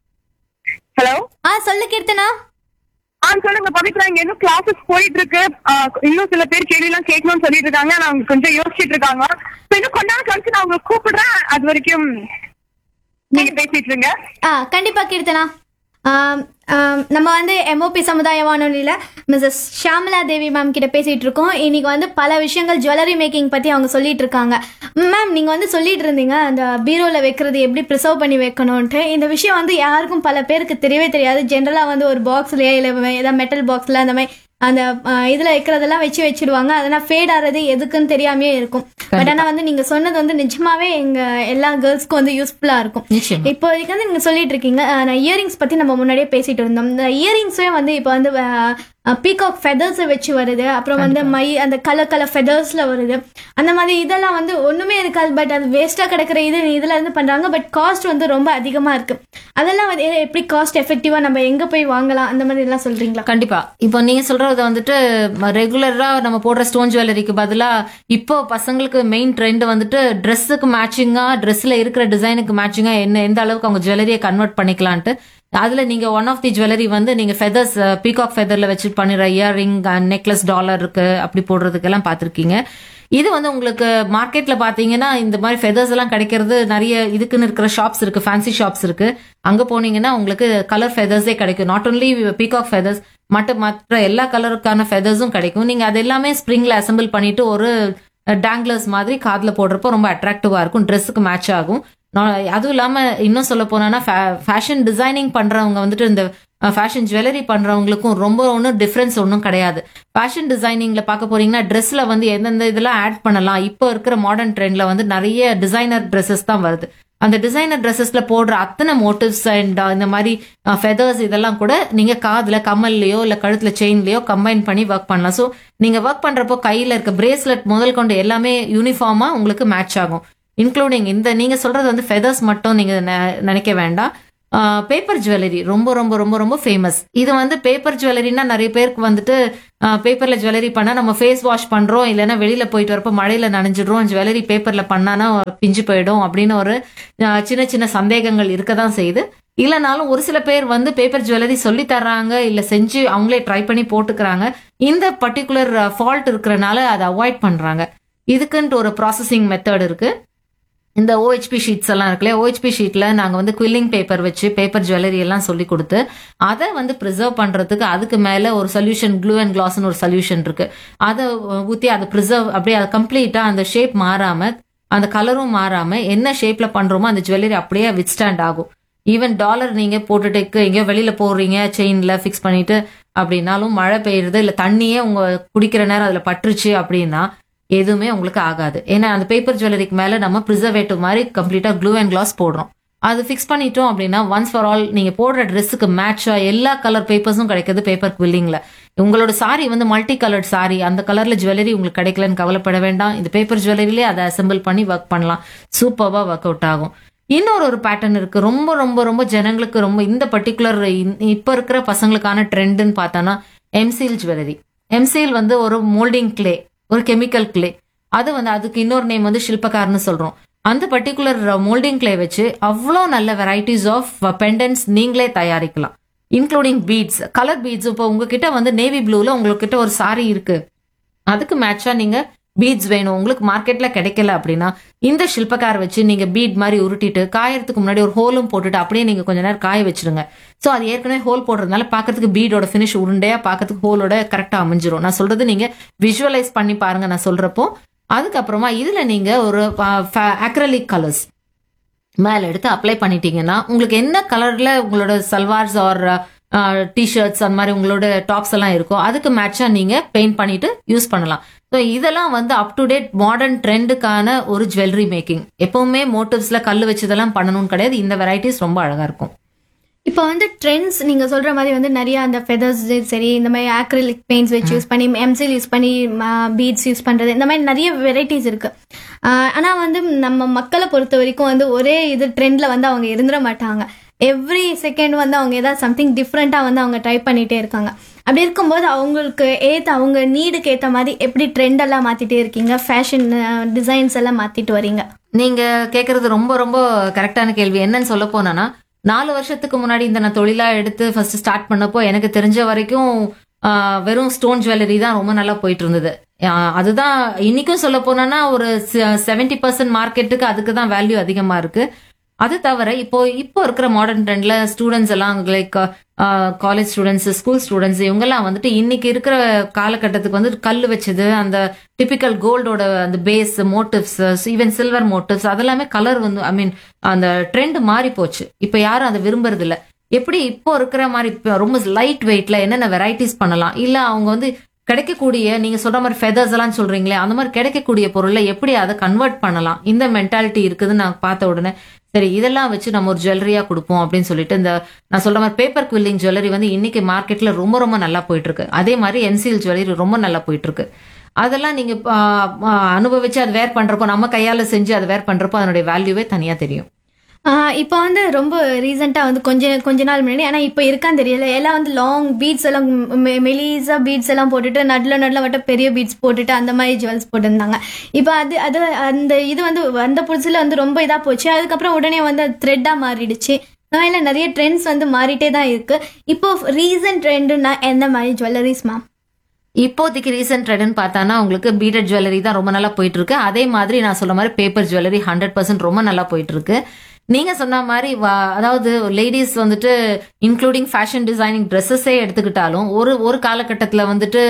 ஹலோ ஆ சொல்லு கீர்த்தனா ஆ சொல்லுங்க பவித்ரா இங்க இன்னும் கிளாஸஸ் போயிட்டு இருக்கு ஆ, இன்னும் சில பேர் கேள்வி எல்லாம் கேட்கணும்னு சொல்லிட்டு இருக்காங்க நான் அவங்க கொஞ்சம் யோசிச்சுட்டு இருக்காங்க So, இன்னும் கொஞ்ச நாள் கழிச்சு நான் உங்களுக்கு கூப்பிடுறேன் அது வரைக்கும் நீங்க பேசிட்டு இருங்க ஆ கண்டிப்பா கீர்த்தனா ஆம், ஆம், நம்ம வந்து எம்ஓபி சமுதாய வானொலியில மிஸ்ஸஸ் ஷாமலா தேவி மேம் கிட்ட பேசிட்டு இருக்கோம் இன்னைக்கு வந்து பல விஷயங்கள் ஜுவல்லரி மேக்கிங் பத்தி அவங்க சொல்லிட்டு இருக்காங்க மேம் நீங்க வந்து சொல்லிட்டு இருந்தீங்க அந்த பீரோல வைக்கிறது எப்படி ப்ரிசர்வ் பண்ணி வைக்கணும்ன்ட்டு இந்த விஷயம் வந்து யாருக்கும் பல பேருக்கு தெரியவே தெரியாது ஜென்ரலா வந்து ஒரு பாக்ஸ்லயே இல்ல ஏதாவது மெட்டல் பாக்ஸ்ல அந்த மாதிரி அந்த ஆ, இதுல வைக்கிறதெல்லாம் வச்சு வச்சிடுவாங்க அதெல்லாம் ஃபேட் ஆறது எதுக்குன்னு தெரியாமே இருக்கும் பட் ஆனா வந்து நீங்க சொன்னது வந்து நிஜமாவே எங்க எல்லா கேர்ள்ஸ்க்கும் வந்து யூஸ்ஃபுல்லா இருக்கும் நிச்சயமா இப்போதைக்கு வந்து நீங்க சொல்லிட்டு இருக்கீங்க அஹ் நான் இயரிங்ஸ் பத்தி நம்ம முன்னாடியே பேசிட்டு இருந்தோம் இந்த இயரிங்ஸே வந்து இப்போ வந்து பீகாக் ஃபெதர்ஸ் வச்சு வருது அப்புறம் வந்து மை அந்த கலர் கலர் ஃபெதர்ஸ்ல வருது அந்த மாதிரி இதெல்லாம் வந்து ஒண்ணுமே இருக்காது பட் அது வேஸ்டா கிடக்குற இது இதுல இருந்து பண்றாங்க பட் காஸ்ட் வந்து ரொம்ப அதிகமா இருக்கு அதெல்லாம் வந்து எ- எப்படி காஸ்ட் எஃபெக்டிவா நம்ம எங்க போய் வாங்கலாம் அந்த மாதிரி எல்லாம் சொல்றீங்களா கண்டிப்பா இப்போ நீங்க சொல்றது வந்துட்டு ரெகுலரா நம்ம போடுற ஸ்டோன் ஜுவல்லரிக்கு பதிலா இப்போ பசங்களுக்கு மெயின் ட்ரெண்ட் வந்துட்டு ட்ரெஸ்ஸுக்கு மேட்சிங்கா ட்ரெஸ்ல இருக்கிற டிசைனுக்கு மேட்சிங்கா என்ன எந்த அளவுக்கு அவங்க ஜுவல்லரியை கன்வெர்ட் பண்ணிக்கலான்ட்டு அதுல நீங்க ஒன் ஆஃப் தி ஜுவல்லரி வந்து நீங்க ஃபெதர்ஸ் பீகாக் ஃபெதர்ல வச்சு பண்ணிடுற இயரிங் நெக்லஸ் டாலர் இருக்கு அப்படி போடுறதுக்கெல்லாம் பார்த்திருக்கீங்க இது வந்து உங்களுக்கு மார்க்கெட்ல பாத்தீங்கன்னா இந்த மாதிரி ஃபெதர்ஸ் எல்லாம் கிடைக்கிறது நிறைய இதுக்குன்னு இருக்கிற ஷாப்ஸ் இருக்கு ஃபேன்சி ஷாப்ஸ் இருக்கு அங்க போனீங்கன்னா உங்களுக்கு கலர் ஃபெதர்ஸே கிடைக்கும் நாட் ஒன்லி பீகாக் ஃபெதர்ஸ் மற்ற மற்ற எல்லா கலருக்கான ஃபெதர்ஸும் கிடைக்கும் நீங்க அது எல்லாமே ஸ்ப்ரிங்ல அசெம்பிள் பண்ணிட்டு ஒரு டேங்லர்ஸ் மாதிரி காதுல போடுறப்போ ரொம்ப அட்ராக்டிவா இருக்கும் ட்ரெஸ்ஸுக்கு மேட்ச் ஆகும் நான் அதுவும் இல்லாம இன்னும் சொல்ல போனா ஃபேஷன் டிசைனிங் பண்றவங்க வந்துட்டு இந்த ஃபேஷன் ஜுவல்லரி பண்றவங்களுக்கும் ரொம்ப ஒன்றும் டிஃபரன்ஸ் ஒன்றும் கிடையாது ஃபேஷன் டிசைனிங்ல பார்க்க போறீங்கன்னா ட்ரெஸ்ல வந்து எந்தெந்த இதெல்லாம் ஆட் பண்ணலாம் இப்போ இருக்கிற மாடர்ன் ட்ரெண்ட்ல வந்து நிறைய டிசைனர் ட்ரெஸ்ஸஸ் தான் வருது அந்த டிசைனர் ட்ரெஸ்ஸஸ்ல போடுற அத்தனை மோட்டிவ்ஸ் அண்ட் இந்த மாதிரி ஃபெதர்ஸ் இதெல்லாம் கூட நீங்க காதுல கம்மல்லையோ இல்ல கழுத்துல செயின்லயோ கம்பைன் பண்ணி ஒர்க் பண்ணலாம் ஸோ நீங்க ஒர்க் பண்றப்போ கையில இருக்க பிரேஸ்லெட் முதல் கொண்டு எல்லாமே யூனிஃபார்மா உங்களுக்கு மேட்ச் ஆகும் இன்க்ளூடிங் இந்த நீங்க சொல்றது வந்து ஃபெதர்ஸ் மட்டும் நீங்க நெ- நினைக்க வேண்டாம் பேப்பர் ஜுவல்லரி ரொம்ப ரொம்ப ரொம்ப ரொம்ப ஃபேமஸ் இது வந்து பேப்பர் ஜுவல்லரினா நிறைய பேருக்கு வந்துட்டு பேப்பர்ல ஜுவல்லரி பண்ணா நம்ம ஃபேஸ் வாஷ் பண்றோம் இல்லைன்னா வெளியில போயிட்டு வரப்போ மழையில நனைஞ்சிடுறோம் ஜுவல்லரி பேப்பர்ல பண்ணானா பிஞ்சு போயிடும் அப்படின்னு ஒரு ஆஹ், சின்ன சின்ன சந்தேகங்கள் இருக்க தான் செய்யுது இல்லைனாலும் ஒரு சில பேர் வந்து பேப்பர் ஜுவல்லரி சொல்லி தர்றாங்க இல்ல செஞ்சு அவங்களே ட்ரை பண்ணி போட்டுக்கிறாங்க இந்த பர்டிகுலர் ஃபால்ட் இருக்கிறனால அதை அவாய்ட் பண்றாங்க இதுக்குன்ட்டு ஒரு ப்ராசஸிங் மெத்தட் இருக்கு இந்த ஓஹெச்பி ஷீட்ஸ் எல்லாம் இருக்குல்ல ஓஹெச்பி ஷீட்ல நாங்க வந்து குவில்லிங் பேப்பர் வச்சு பேப்பர் ஜுவல்லரி எல்லாம் சொல்லி கொடுத்து அதை வந்து ப்ரிசர்வ் பண்றதுக்கு அதுக்கு மேல ஒரு சொல்யூஷன் க்ளூ அண்ட் கிளாஸ்னு ஒரு சொல்யூஷன் இருக்கு அதை ஊத்தி அதை ப்ரிசர்வ் அப்படியே அதை கம்ப்ளீட்டா அந்த ஷேப் மாறாம அந்த கலரும் மாறாம என்ன ஷேப்ல பண்றோமோ அந்த ஜுவல்லரி அப்படியே வித்ஸ்டாண்ட் ஆகும் ஈவன் டாலர் நீங்க போட்டுட்டு எங்கேயோ வெளியில போடுறீங்க செயின்ல ஃபிக்ஸ் பண்ணிட்டு அப்படின்னாலும் மழை பெய்யுறது இல்ல தண்ணியே உங்க குடிக்கிற நேரம் அதுல பட்டுருச்சு அப்படின்னா எதுவுமே உங்களுக்கு ஆகாது ஏன்னா அந்த பேப்பர் ஜுவல்லரிக்கு மேல நம்ம ப்ரிசர்வேட்டிவ் மாதிரி கம்ப்ளீட்டா க்ளூ அண்ட் கிளாஸ் போடுறோம் அது ஃபிக்ஸ் பண்ணிட்டோம் அப்படின்னா ஒன்ஸ் ஃபார் ஆல் நீங்க போடுற ட்ரெஸ்ஸுக்கு மேட்சா எல்லா கலர் பேப்பர்ஸும் கிடைக்குது பேப்பர் குவில்லிங்ல உங்களோட சாரி வந்து மல்டி கலர்ட் சாரி அந்த கலர்ல ஜுவல்லரி உங்களுக்கு கிடைக்கலன்னு கவலைப்பட வேண்டாம் இந்த பேப்பர் ஜுவல்லரிலே அதை அசெம்பிள் பண்ணி ஒர்க் பண்ணலாம் சூப்பர்வா ஒர்க் அவுட் ஆகும் இன்னொரு ஒரு பேட்டர்ன் இருக்கு ரொம்ப ரொம்ப ரொம்ப ஜனங்களுக்கு ரொம்ப இந்த பர்டிகுலர் இப்ப இருக்கிற பசங்களுக்கான ட்ரெண்டுன்னு பார்த்தோன்னா எம்சீல் ஜுவல்லரி எம்சீல் வந்து ஒரு மோல்டிங் கிளே ஒரு கெமிக்கல் கிளே அது வந்து அதுக்கு இன்னொரு நேம் வந்து ஷில்பகார்னு சொல்றோம் அந்த பர்டிகுலர் மோல்டிங் கிளே வச்சு அவ்வளோ நல்ல வெரைட்டிஸ் ஆஃப் பெண்டன்ஸ் நீங்களே தயாரிக்கலாம் இன்க்ளூடிங் பீட்ஸ் கலர் பீட்ஸ் இப்போ உங்ககிட்ட வந்து நேவி ப்ளூல உங்ககிட்ட ஒரு சாரி இருக்கு அதுக்கு மேட்சா நீங்க பீட்ஸ் வேணும் உங்களுக்கு மார்க்கெட்ல கிடைக்கல அப்படின்னா இந்த ஷில்பக்கார வச்சு நீங்க பீட் மாதிரி உருட்டிட்டு காயறதுக்கு முன்னாடி ஒரு ஹோலும் போட்டுட்டு அப்படியே நீங்க கொஞ்ச நேரம் காய வச்சிருங்க சோ அது ஏற்கனவே ஹோல் போடுறதுனால பாக்கிறதுக்கு பீடோட ஃபினிஷ் உருண்டையா பாக்கிறதுக்கு ஹோலோட கரெக்டா அமைஞ்சிரும் நான் சொல்றது நீங்க விஷுவலைஸ் பண்ணி பாருங்க நான் சொல்றப்போ அதுக்கப்புறமா இதுல நீங்க ஒரு அக்ரலிக் கலர்ஸ் மேல எடுத்து அப்ளை பண்ணிட்டீங்கன்னா உங்களுக்கு என்ன கலர்ல உங்களோட சல்வார்ஸ் ஆர் டிஷர்ட்ஸ் அந்த மாதிரி உங்களோட டாப்ஸ் எல்லாம் இருக்கோ அதுக்கு மேட்சா நீங்க பெயிண்ட் பண்ணிட்டு யூஸ் பண்ணலாம் ஸோ இதெல்லாம் வந்து அப் டு டேட் மாடர்ன் ட்ரெண்டுக்கான ஒரு ஜுவல்லரி மேக்கிங் எப்பவுமே மோட்டிவ்ஸ்ல கல் வச்சதெல்லாம் பண்ணணும்னு கிடையாது இந்த வெரைட்டிஸ் ரொம்ப அழகா இருக்கும் இப்போ வந்து ட்ரெண்ட்ஸ் நீங்க சொல்ற மாதிரி வந்து நிறைய அந்த ஃபெதர்ஸ் சரி இந்த மாதிரி ஆக்ரிலிக் பெயிண்ட்ஸ் வச்சு யூஸ் பண்ணி எம்சில் யூஸ் பண்ணி பீட்ஸ் யூஸ் பண்றது இந்த மாதிரி நிறைய வெரைட்டிஸ் இருக்கு ஆஹ் ஆனா வந்து நம்ம மக்களை பொறுத்த வரைக்கும் வந்து ஒரே இது ட்ரெண்ட்ல வந்து அவங்க இருந்துட மாட்டாங்க எவ்ரி செகண்ட் வந்து அவங்க ஏதாவது சம்திங் டிஃப்ரெண்டா வந்து அவங்க ட்ரை பண்ணிட்டே இருக்காங்க அப்படி இருக்கும்போது அவங்களுக்கு ஏத்த அவங்க நீடுக்கு ஏத்த மாதிரி எப்படி ட்ரெண்ட் எல்லாம் மாத்திட்டே இருக்கீங்க ஃபேஷன் டிசைன்ஸ் எல்லாம் மாத்திட்டு வரீங்க நீங்க கேக்குறது ரொம்ப ரொம்ப கரெக்டான கேள்வி என்னன்னு சொல்ல போனா நாலு வருஷத்துக்கு முன்னாடி இந்த நான் தொழிலா எடுத்து ஃபர்ஸ்ட் ஸ்டார்ட் பண்ணப்போ எனக்கு தெரிஞ்ச வரைக்கும் ஆஹ், வெறும் ஸ்டோன் ஜுவல்லரி தான் ரொம்ப நல்லா போயிட்டு இருந்தது ஆஹ், அதுதான் இன்னைக்கும் சொல்ல போனோம்னா ஒரு செவன்டி பர்சன்ட் மார்க்கெட்டுக்கு அதுக்கு தான் வேல்யூ அதிகமா இருக்கு அது தவிர இப்போ இப்போ இருக்கிற மாடர்ன் ட்ரெண்ட்ல ஸ்டூடெண்ட்ஸ் எல்லாம் like college students school students இவங்கெல்லாம் வந்துட்டு இன்னைக்கு இருக்கிற காலகட்டத்துக்கு வந்து கல் வச்சது அந்த டிபிக்கல் கோல்டோட அந்த base motifs even silver motifs அதெல்லாமே கலர் வந்து ஐ மீன் அந்த ட்ரெண்ட் மாறி போச்சு இப்போ யாரும் அதை விரும்புறது இல்ல எப்படி இப்போ இருக்கிற மாதிரி இப்ப ரொம்ப லைட் வெயிட்ல என்னென்ன வெரைட்டிஸ் பண்ணலாம் இல்ல அவங்க வந்து கிடைக்கக்கூடிய நீங்க சொல்ற மாதிரி ஃபெதர்ஸ் எல்லாம் சொல்றீங்களே அந்த மாதிரி கிடைக்கக்கூடிய பொருளை எப்படி அதை கன்வெர்ட் பண்ணலாம் இந்த மென்டாலிட்டி இருக்குதுன்னு நான் பார்த்த உடனே சரி இதெல்லாம் வச்சு நம்ம ஒரு ஜுவல்லரியா கொடுப்போம் அப்படின்னு சொல்லிட்டு இந்த நான் சொல்ற மாதிரி பேப்பர் குவில்லிங் ஜுவல்லரி வந்து இன்னைக்கு மார்க்கெட்ல ரொம்ப ரொம்ப நல்லா போயிட்டு இருக்கு அதே மாதிரி என்சிஎல் ஜுவல்லரி ரொம்ப நல்லா போயிட்டு இருக்கு அதெல்லாம் நீங்க ஆ, ஆ, அனுபவிச்சு அது வேர் பண்றப்போ நம்ம கையால செஞ்சு அதை வேர் பண்றப்போ அதனுடைய வேல்யூவே தனியா தெரியும் ஆஹ் இப்போ வந்து ரொம்ப ரீசெண்டாக வந்து கொஞ்ச கொஞ்ச நாள் முன்னாடி ஆனால் இப்போ இருக்கான்னு தெரியல எல்லாம் வந்து லாங் பீட்ஸ் எல்லாம் மெ- மெலிசா பீட்ஸ் எல்லாம் போட்டுட்டு நடுல நடுல மட்டும் பெரிய பீட்ஸ் போட்டுட்டு அந்த மாதிரி ஜுவல்ஸ் போட்டிருந்தாங்க இப்போ அது அது அந்த இது வந்து வந்த புதுசுல வந்து ரொம்ப இதாக போச்சு அதுக்கப்புறம் உடனே வந்து அது த்ரெட்டாக மாறிடுச்சு இல்லை நிறைய ட்ரெண்ட்ஸ் வந்து மாறிட்டே தான் இருக்கு இப்போ ரீசன்ட் ட்ரெண்டுனா எந்த மாதிரி ஜுவல்லரிஸ் மேம் இப்போதைக்கு ரீசெண்ட் ட்ரெண்ட்னு பார்த்தானா உங்களுக்கு பீடட் ஜுவல்லரி தான் ரொம்ப நல்லா போயிட்டு இருக்கு அதே மாதிரி நான் சொல்ல மாதிரி பேப்பர் ஜுவல்லரி ஹண்ட்ரட் பர்சன்ட் ரொம்ப நல்லா போயிட்டு இருக்கு நீங்க சொன்ன மாதிரி வா- அதாவது லேடிஸ் வந்துட்டு இன்க்ளூடிங் ஃபேஷன் டிசைனிங் ட்ரெஸ்ஸஸே எடுத்துக்கிட்டாலும் ஒரு ஒரு காலகட்டத்தில் வந்துட்டு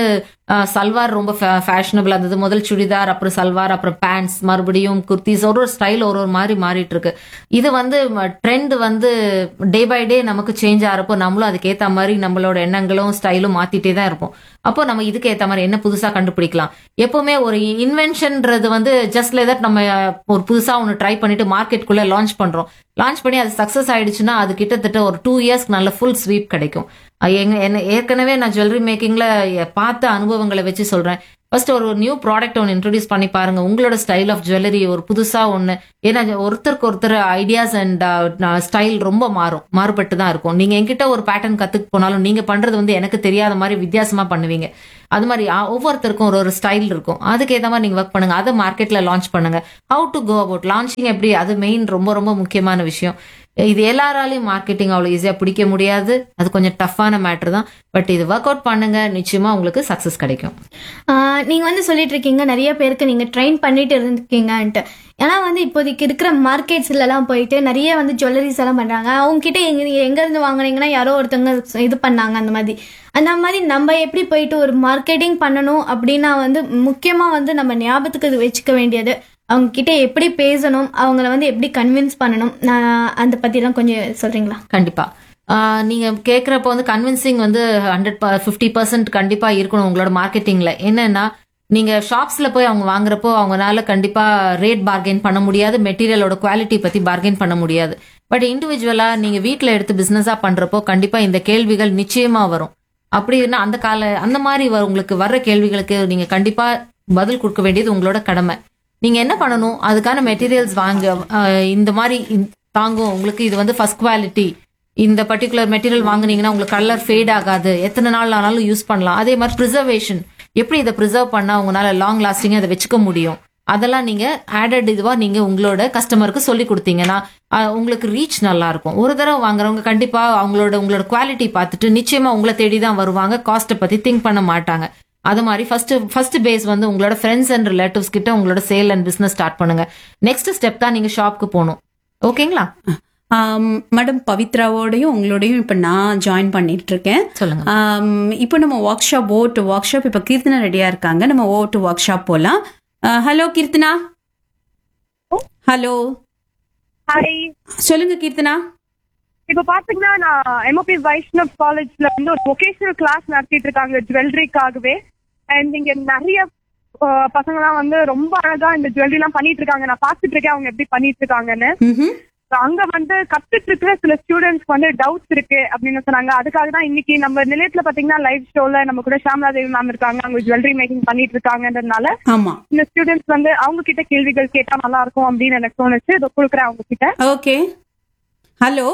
சல்வார் ரொம்ப ஃபேஷனபிள் இருந்தது முதல் சுடிதார் அப்புறம் சல்வார் அப்புறம் பேண்ட்ஸ் மறுபடியும் குர்த்திஸ் ஒரு ஒரு ஸ்டைல் ஒரு ஒரு மாதிரி மாறிட்டு இருக்கு இது வந்து ட்ரெண்ட் வந்து டே பை டே நமக்கு சேஞ்ச் ஆகிறப்போ நம்மளும் அதுக்கேற்ற மாதிரி நம்மளோட எண்ணங்களும் ஸ்டைலும் மாத்திட்டே தான் இருப்போம் அப்போ நம்ம இதுக்கு ஏற்ற மாதிரி என்ன புதுசா கண்டுபிடிக்கலாம் எப்பவுமே ஒரு இன்வென்ஷன்ன்றது வந்து ஜஸ்ட் தட் நம்ம ஒரு புதுசா ஒன்று ட்ரை பண்ணிட்டு மார்க்கெட்டுக்குள்ள லான்ச் பண்றோம் லான்ச் பண்ணி அது சக்சஸ் ஆயிடுச்சுன்னா அது கிட்டத்தட்ட ஒரு டூ இயர்ஸ்க்கு நல்ல ஃபுல் ஸ்வீப் கிடைக்கும் அஹ் எங்க என்ன ஏற்கனவே நான் ஜுவல்லரி மேக்கிங்ல பார்த்த அனுபவங்களை வச்சு சொல்றேன் ஃபர்ஸ்ட் ஒரு நியூ ப்ராடக்ட் ஒன்று இன்ட்ரடியூஸ் பண்ணி பாருங்க உங்களோட ஸ்டைல் ஆஃப் ஜுவல்லரி ஒரு புதுசா ஒன்று ஏன்னா ஒருத்தருக்கு ஒருத்தர் ஐடியாஸ் அண்ட் ஸ்டைல் ரொம்ப மாறும் மாறுபட்டு தான் இருக்கும் நீங்க என்கிட்ட ஒரு பேட்டர்ன் கத்துக்கு போனாலும் நீங்க பண்றது வந்து எனக்கு தெரியாத மாதிரி வித்தியாசமா பண்ணுவீங்க அது மாதிரி அ, ஒவ்வொருத்தருக்கும் ஒரு ஒரு ஸ்டைல் இருக்கும் அதுக்கு ஏற்ற மாதிரி நீங்க ஒர்க் பண்ணுங்க அதை மார்க்கெட்ல லான்ச் பண்ணுங்க how to go about launching எப்படி அது மெயின் ரொம்ப ரொம்ப முக்கியமான விஷயம் இது எல்லாராலையும் மார்க்கெட்டிங் அவ்வளோ ஈஸியா பிடிக்க முடியாது அது கொஞ்சம் டஃப்பான மேட்டர் தான் பட் இது ஒர்க் அவுட் பண்ணுங்க நிச்சயமா உங்களுக்கு சக்சஸ் கிடைக்கும் ஆஹ் நீங்க வந்து சொல்லிட்டு இருக்கீங்க நிறைய பேருக்கு நீங்க ட்ரெயின் பண்ணிட்டு இருந்திருக்கீங்கன்ட்டு ஏன்னா வந்து இப்போதைக்கு இருக்கிற மார்க்கெட்ஸ்ல எல்லாம் போயிட்டு நிறைய வந்து ஜுவல்லரிஸ் எல்லாம் பண்றாங்க அவங்க கிட்ட எங்க நீங்க எங்க இருந்து வாங்குனீங்கன்னா யாரோ ஒருத்தவங்க இது பண்ணாங்க அந்த மாதிரி அந்த மாதிரி நம்ம எப்படி போயிட்டு ஒரு மார்க்கெட்டிங் பண்ணணும் அப்படின்னா வந்து முக்கியமா வந்து நம்ம ஞாபகத்துக்கு இது வச்சுக்க வேண்டியது அவங்க கிட்ட எப்படி பேசணும் அவங்கள வந்து எப்படி கன்வின்ஸ் பண்ணணும் நான் அந்த பத்திலாம் கொஞ்சம் சொல்றீங்களா கண்டிப்பா ஆஹ் நீங்க கேக்குறப்ப வந்து கன்வின்சிங் வந்து ஹண்ட்ரட் ஃபிஃப்டி பர்சன்ட் கண்டிப்பா இருக்கணும் உங்களோட மார்க்கெட்டிங்ல என்னன்னா நீங்க ஷாப்ஸ்ல போய் அவங்க வாங்குறப்போ அவங்கனால கண்டிப்பா ரேட் பார்கெயின் பண்ண முடியாது மெட்டீரியலோட குவாலிட்டி பத்தி பார்கெயின் பண்ண முடியாது பட் இண்டிவிஜுவலா நீங்க வீட்ல எடுத்து பிசினஸா பண்றப்போ கண்டிப்பா இந்த கேள்விகள் நிச்சயமா வரும் அப்படின்னா அந்த கால அந்த மாதிரி வ- உங்களுக்கு வர்ற கேள்விகளுக்கு நீங்க கண்டிப்பா பதில் கொடுக்க வேண்டியது உங்களோட கடமை நீங்க என்ன பண்ணணும் அதுக்கான மெட்டீரியல்ஸ் வாங்க அஹ் இந்த மாதிரி இந்த- தாங்கும் உங்களுக்கு இது வந்து ஃபர்ஸ்ட் குவாலிட்டி இந்த பர்டிகுலர் மெட்டீரியல் வாங்குனீங்கன்னா உங்களுக்கு கலர் ஃபேட் ஆகாது எத்தனை நாள் ஆனாலும் யூஸ் பண்ணலாம் அதே மாதிரி ப்ரிசர்வேஷன் எப்படி இதை ப்ரிசர்வ் பண்ணா உங்களால லாங் லாஸ்டிங்கா அதை வச்சுக்க முடியும் அதெல்லாம் நீங்க ஆடட் இதுவா நீங்க உங்களோட கஸ்டமருக்கு சொல்லி கொடுத்தீங்கன்னா அஹ், உங்களுக்கு ரீச் நல்லா இருக்கும் ஒரு தடவை வாங்குறவங்க கண்டிப்பா அவங்களோட உங்களோட குவாலிட்டி பார்த்துட்டு நிச்சயமா உங்களை தேடி தான் வருவாங்க காஸ்ட்டை பத்தி திங்க் பண்ண மாட்டாங்க அது மாதிரி ஃபர்ஸ்ட் ஃபர்ஸ்ட் பேஸ் வந்து உங்களோட ஃப்ரெண்ட்ஸ் அண்ட் ரிலேட்டிவ்ஸ் கிட்ட உங்களோட சேல் அண்ட் பிசினஸ் ஸ்டார்ட் பண்ணுங்க நெக்ஸ்ட் ஸ்டெப் தான் நீங்க ஷாப்க்கு போகணும் ஓகேங்களா மேடம் பவித்ராவோடையும் உங்களோடையும் இப்போ நான் ஜாயின் பண்ணிட்டு இருக்கேன் சொல்லுங்க ஆம், இப்போ நம்ம workshop oh to workshop இப்போ கீர்த்தனா ரெடியா இருக்காங்க நம்ம ஓ டு ஒர்க் ஷாப் போலாம் ஹலோ கீர்த்தனா ஹலோ ஹாய் சொல்லுங்க கீர்த்தனா இப்ப பாத்தீங்கன்னா நான் எம்ஓபி வைஷ்ணவ் காலேஜ்ல வந்து ஒரு வொகேஷனல் கிளாஸ் நடத்திட்டு இருக்காங்க ஜுவல்லரிக்காகவே அண்ட் இங்க நிறைய அஹ், பசங்கலாம் வந்து ரொம்ப அழகா இந்த ஜுவல்லரி எல்லாம் பண்ணிட்டு இருக்காங்க நான் பாத்துட்டு இருக்கேன் அவங்க எப்படி பண்ணிட்டு இருக்காங்கன்னு ம்ஹும். So, அங்க வந்து கத்துட்டு இருக்கிற சில ஸ்டூடெண்ட்ஸ்க்கு வந்து டவுட்ஸ் இருக்கு அப்படின்னு சொன்னாங்க அதுக்காக தான் இன்னைக்கு நம்ம நிலையத்துல பாத்தீங்கன்னா லைவ் ஷோல நம்ம கூட ஷாம்லா தேவி மேம் இருக்காங்க அவங்க ஜுவல்லரி மேக்கிங் பண்ணிட்டு இருக்காங்கன்றதுனால ஆமா இந்த ஸ்டூடெண்ட்ஸ் வந்து அவங்க கிட்ட கேள்விகள் கேட்டா நல்லா இருக்கும் அப்படின்னு எனக்கு தோணுச்சு இதை கொடுக்குறேன் அவங்க கிட்ட ஓகே ஹலோ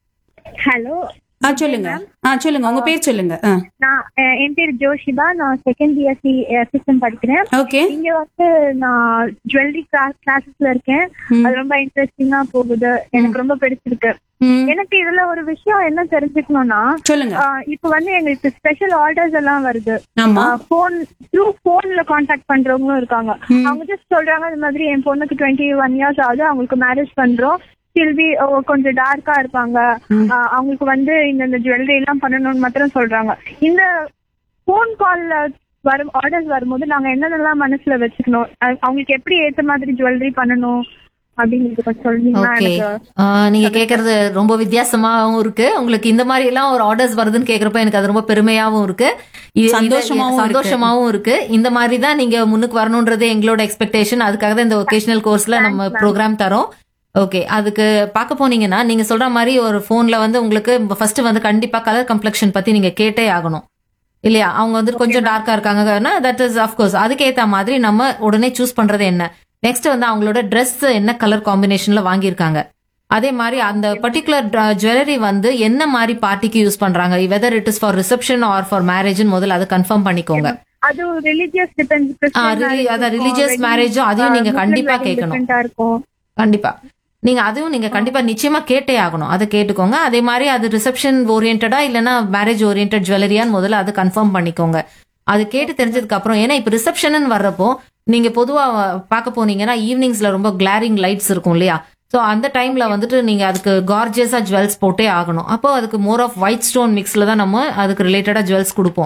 ஹலோ ஆ சொல்லுங்க ஆ சொல்லுங்க உங்க பேர் சொல்லுங்க ஆ நான் அஹ், என் பேர் ஜோஷிபா நான் செகண்ட் பிஎஸ்சி சிஸ்டம் படிக்கிறேன் ஓகே இங்க வந்து நான் ஜுவல்லரி கிளாஸஸ்ல இருக்கேன் ம். அது ரொம்ப இன்ட்ரெஸ்டிங்கா போகுது எனக்கு ரொம்ப பிடிச்சிருக்கு ம். எனக்கு இதுல ஒரு விஷயம் என்ன தெரிஞ்சுக்கணும்னா சொல்லுங்க ஆஹ் இப்ப வந்து எங்களுக்கு ஸ்பெஷல் ஆர்டர்ஸ் எல்லாம் வருது ஆமா போன் த்ரூ போன்ல காண்டாக்ட் பண்றவங்களும் இருக்காங்க அவங்க ஜஸ்ட் சொல்றாங்க இந்த மாதிரி என் பொண்ணுக்கு டுவெண்ட்டி ஒன் இயர்ஸ் ஆகுது அவங்களுக்கு மேரேஜ் பண்றோம் சில்வி கொஞ்சம் டார்க்கா இருப்பாங்க ஆஹ் அவங்களுக்கு வந்து இந்த இந்த ஜுவல்லரி எல்லாம் பண்ணணும்னு மாத்திரம் சொல்றாங்க இந்த போன் கால்ல வரும் ஆர்டர்ஸ் வரும்போது நாங்க என்னென்னலாம் மனசுல வச்சுக்கணும் அஹ் அவங்களுக்கு எப்படி ஏத்த மாதிரி ஜுவல்லரி பண்ணணும் அப்படிங்கிறது கொஞ்சம் சொல்றீங்கன்னா ஓகே எனக்கு நீங்க கேக்குறது ரொம்ப வித்தியாசமாவும் இருக்கு உங்களுக்கு இந்த மாதிரி எல்லாம் ஒரு ஆர்டர்ஸ் வருதுன்னு கேக்குறப்ப எனக்கு அது ரொம்ப பெருமையாவும் இருக்கு இது- இது- சந்தோஷமாவும் இருக்கு. சந்தோஷமாவும் இருக்கு இந்த மாதிரி தான் நீங்க முன்னுக்கு வரணும்ன்றது எங்களோட எக்ஸ்பெக்டேஷன் அதுக்காக தான் இந்த ஒகேஷனல் கோர்ஸ்ல நம்ம ப்ரோக்ராம் தரோம் ஓகே அதுக்கு பார்க்க போனீங்கன்னா நீங்க சொல்ற மாதிரி ஒரு போன்ல வந்து உங்களுக்கு ஃபர்ஸ்ட் வந்து கண்டிப்பா கலர் கம்ப்ளெக்ஷன் பத்தி நீங்க கேட்டே ஆகணும் இல்லையா அவங்க வந்து கொஞ்சம் டார்க்கா இருக்காங்கன்னா தட் இஸ் அஃப்கோர்ஸ் அதுக்கேத்த மாதிரி நம்ம உடனே சூஸ் பண்றது என்ன நெக்ஸ்ட் வந்து அவங்களோட Dress என்ன கலர் காம்பினேஷன்ல வாங்கியிருக்காங்க அதே மாதிரி அந்த பர்டிகுலர் ஜுவல்லரி வந்து என்ன மாதிரி பார்ட்டிக்கு யூஸ் பண்றாங்க whether it is for reception or for மேரேஜ்னு முதல்ல அதை கன்ஃபார்ம் பண்ணிக்கோங்க அது ரிலீஜியஸ் டிபெண்ட்ஸ் ஆ, reli- அதான் religious marriage உம் அதையும் நீங்க கண்டிப்பா கேட்கணும். இருக்கும் கண்டிப்பா நீங்க அதுவும் நீங்க கண்டிப்பா நிச்சயமா கேட்டே ஆகணும் அதை கேட்டுக்கோங்க அதே மாதிரி அது ரிசப்ஷன் ஓரியன்டா இல்லனா மேரேஜ் ஓரியன்ட் ஜுவல்லரியான்னு முதல்ல அது கன்ஃபார்ம் பண்ணிக்கோங்க அது கேட்டு தெரிஞ்சதுக்கு அப்புறம் ஏன்னா இப்ப ரிசப்ஷன் வர்றப்போ நீங்க பொதுவா பார்க்க போனீங்கன்னா ஈவினிங்ஸ்ல ரொம்ப கிளாரிங் லைட்ஸ் இருக்கும் இல்லையா சோ அந்த டைம்ல வந்துட்டு நீங்க அதுக்கு கார்ஜியஸா ஜுவல்ஸ் போட்டே ஆகணும் அப்போ அதுக்கு மோர் ஆஃப் ஒயிட் ஸ்டோன் மிக்ஸ்ல தான் நம்ம அதுக்கு ரிலேட்டடா ஜுவல்ஸ் கொடுப்போம்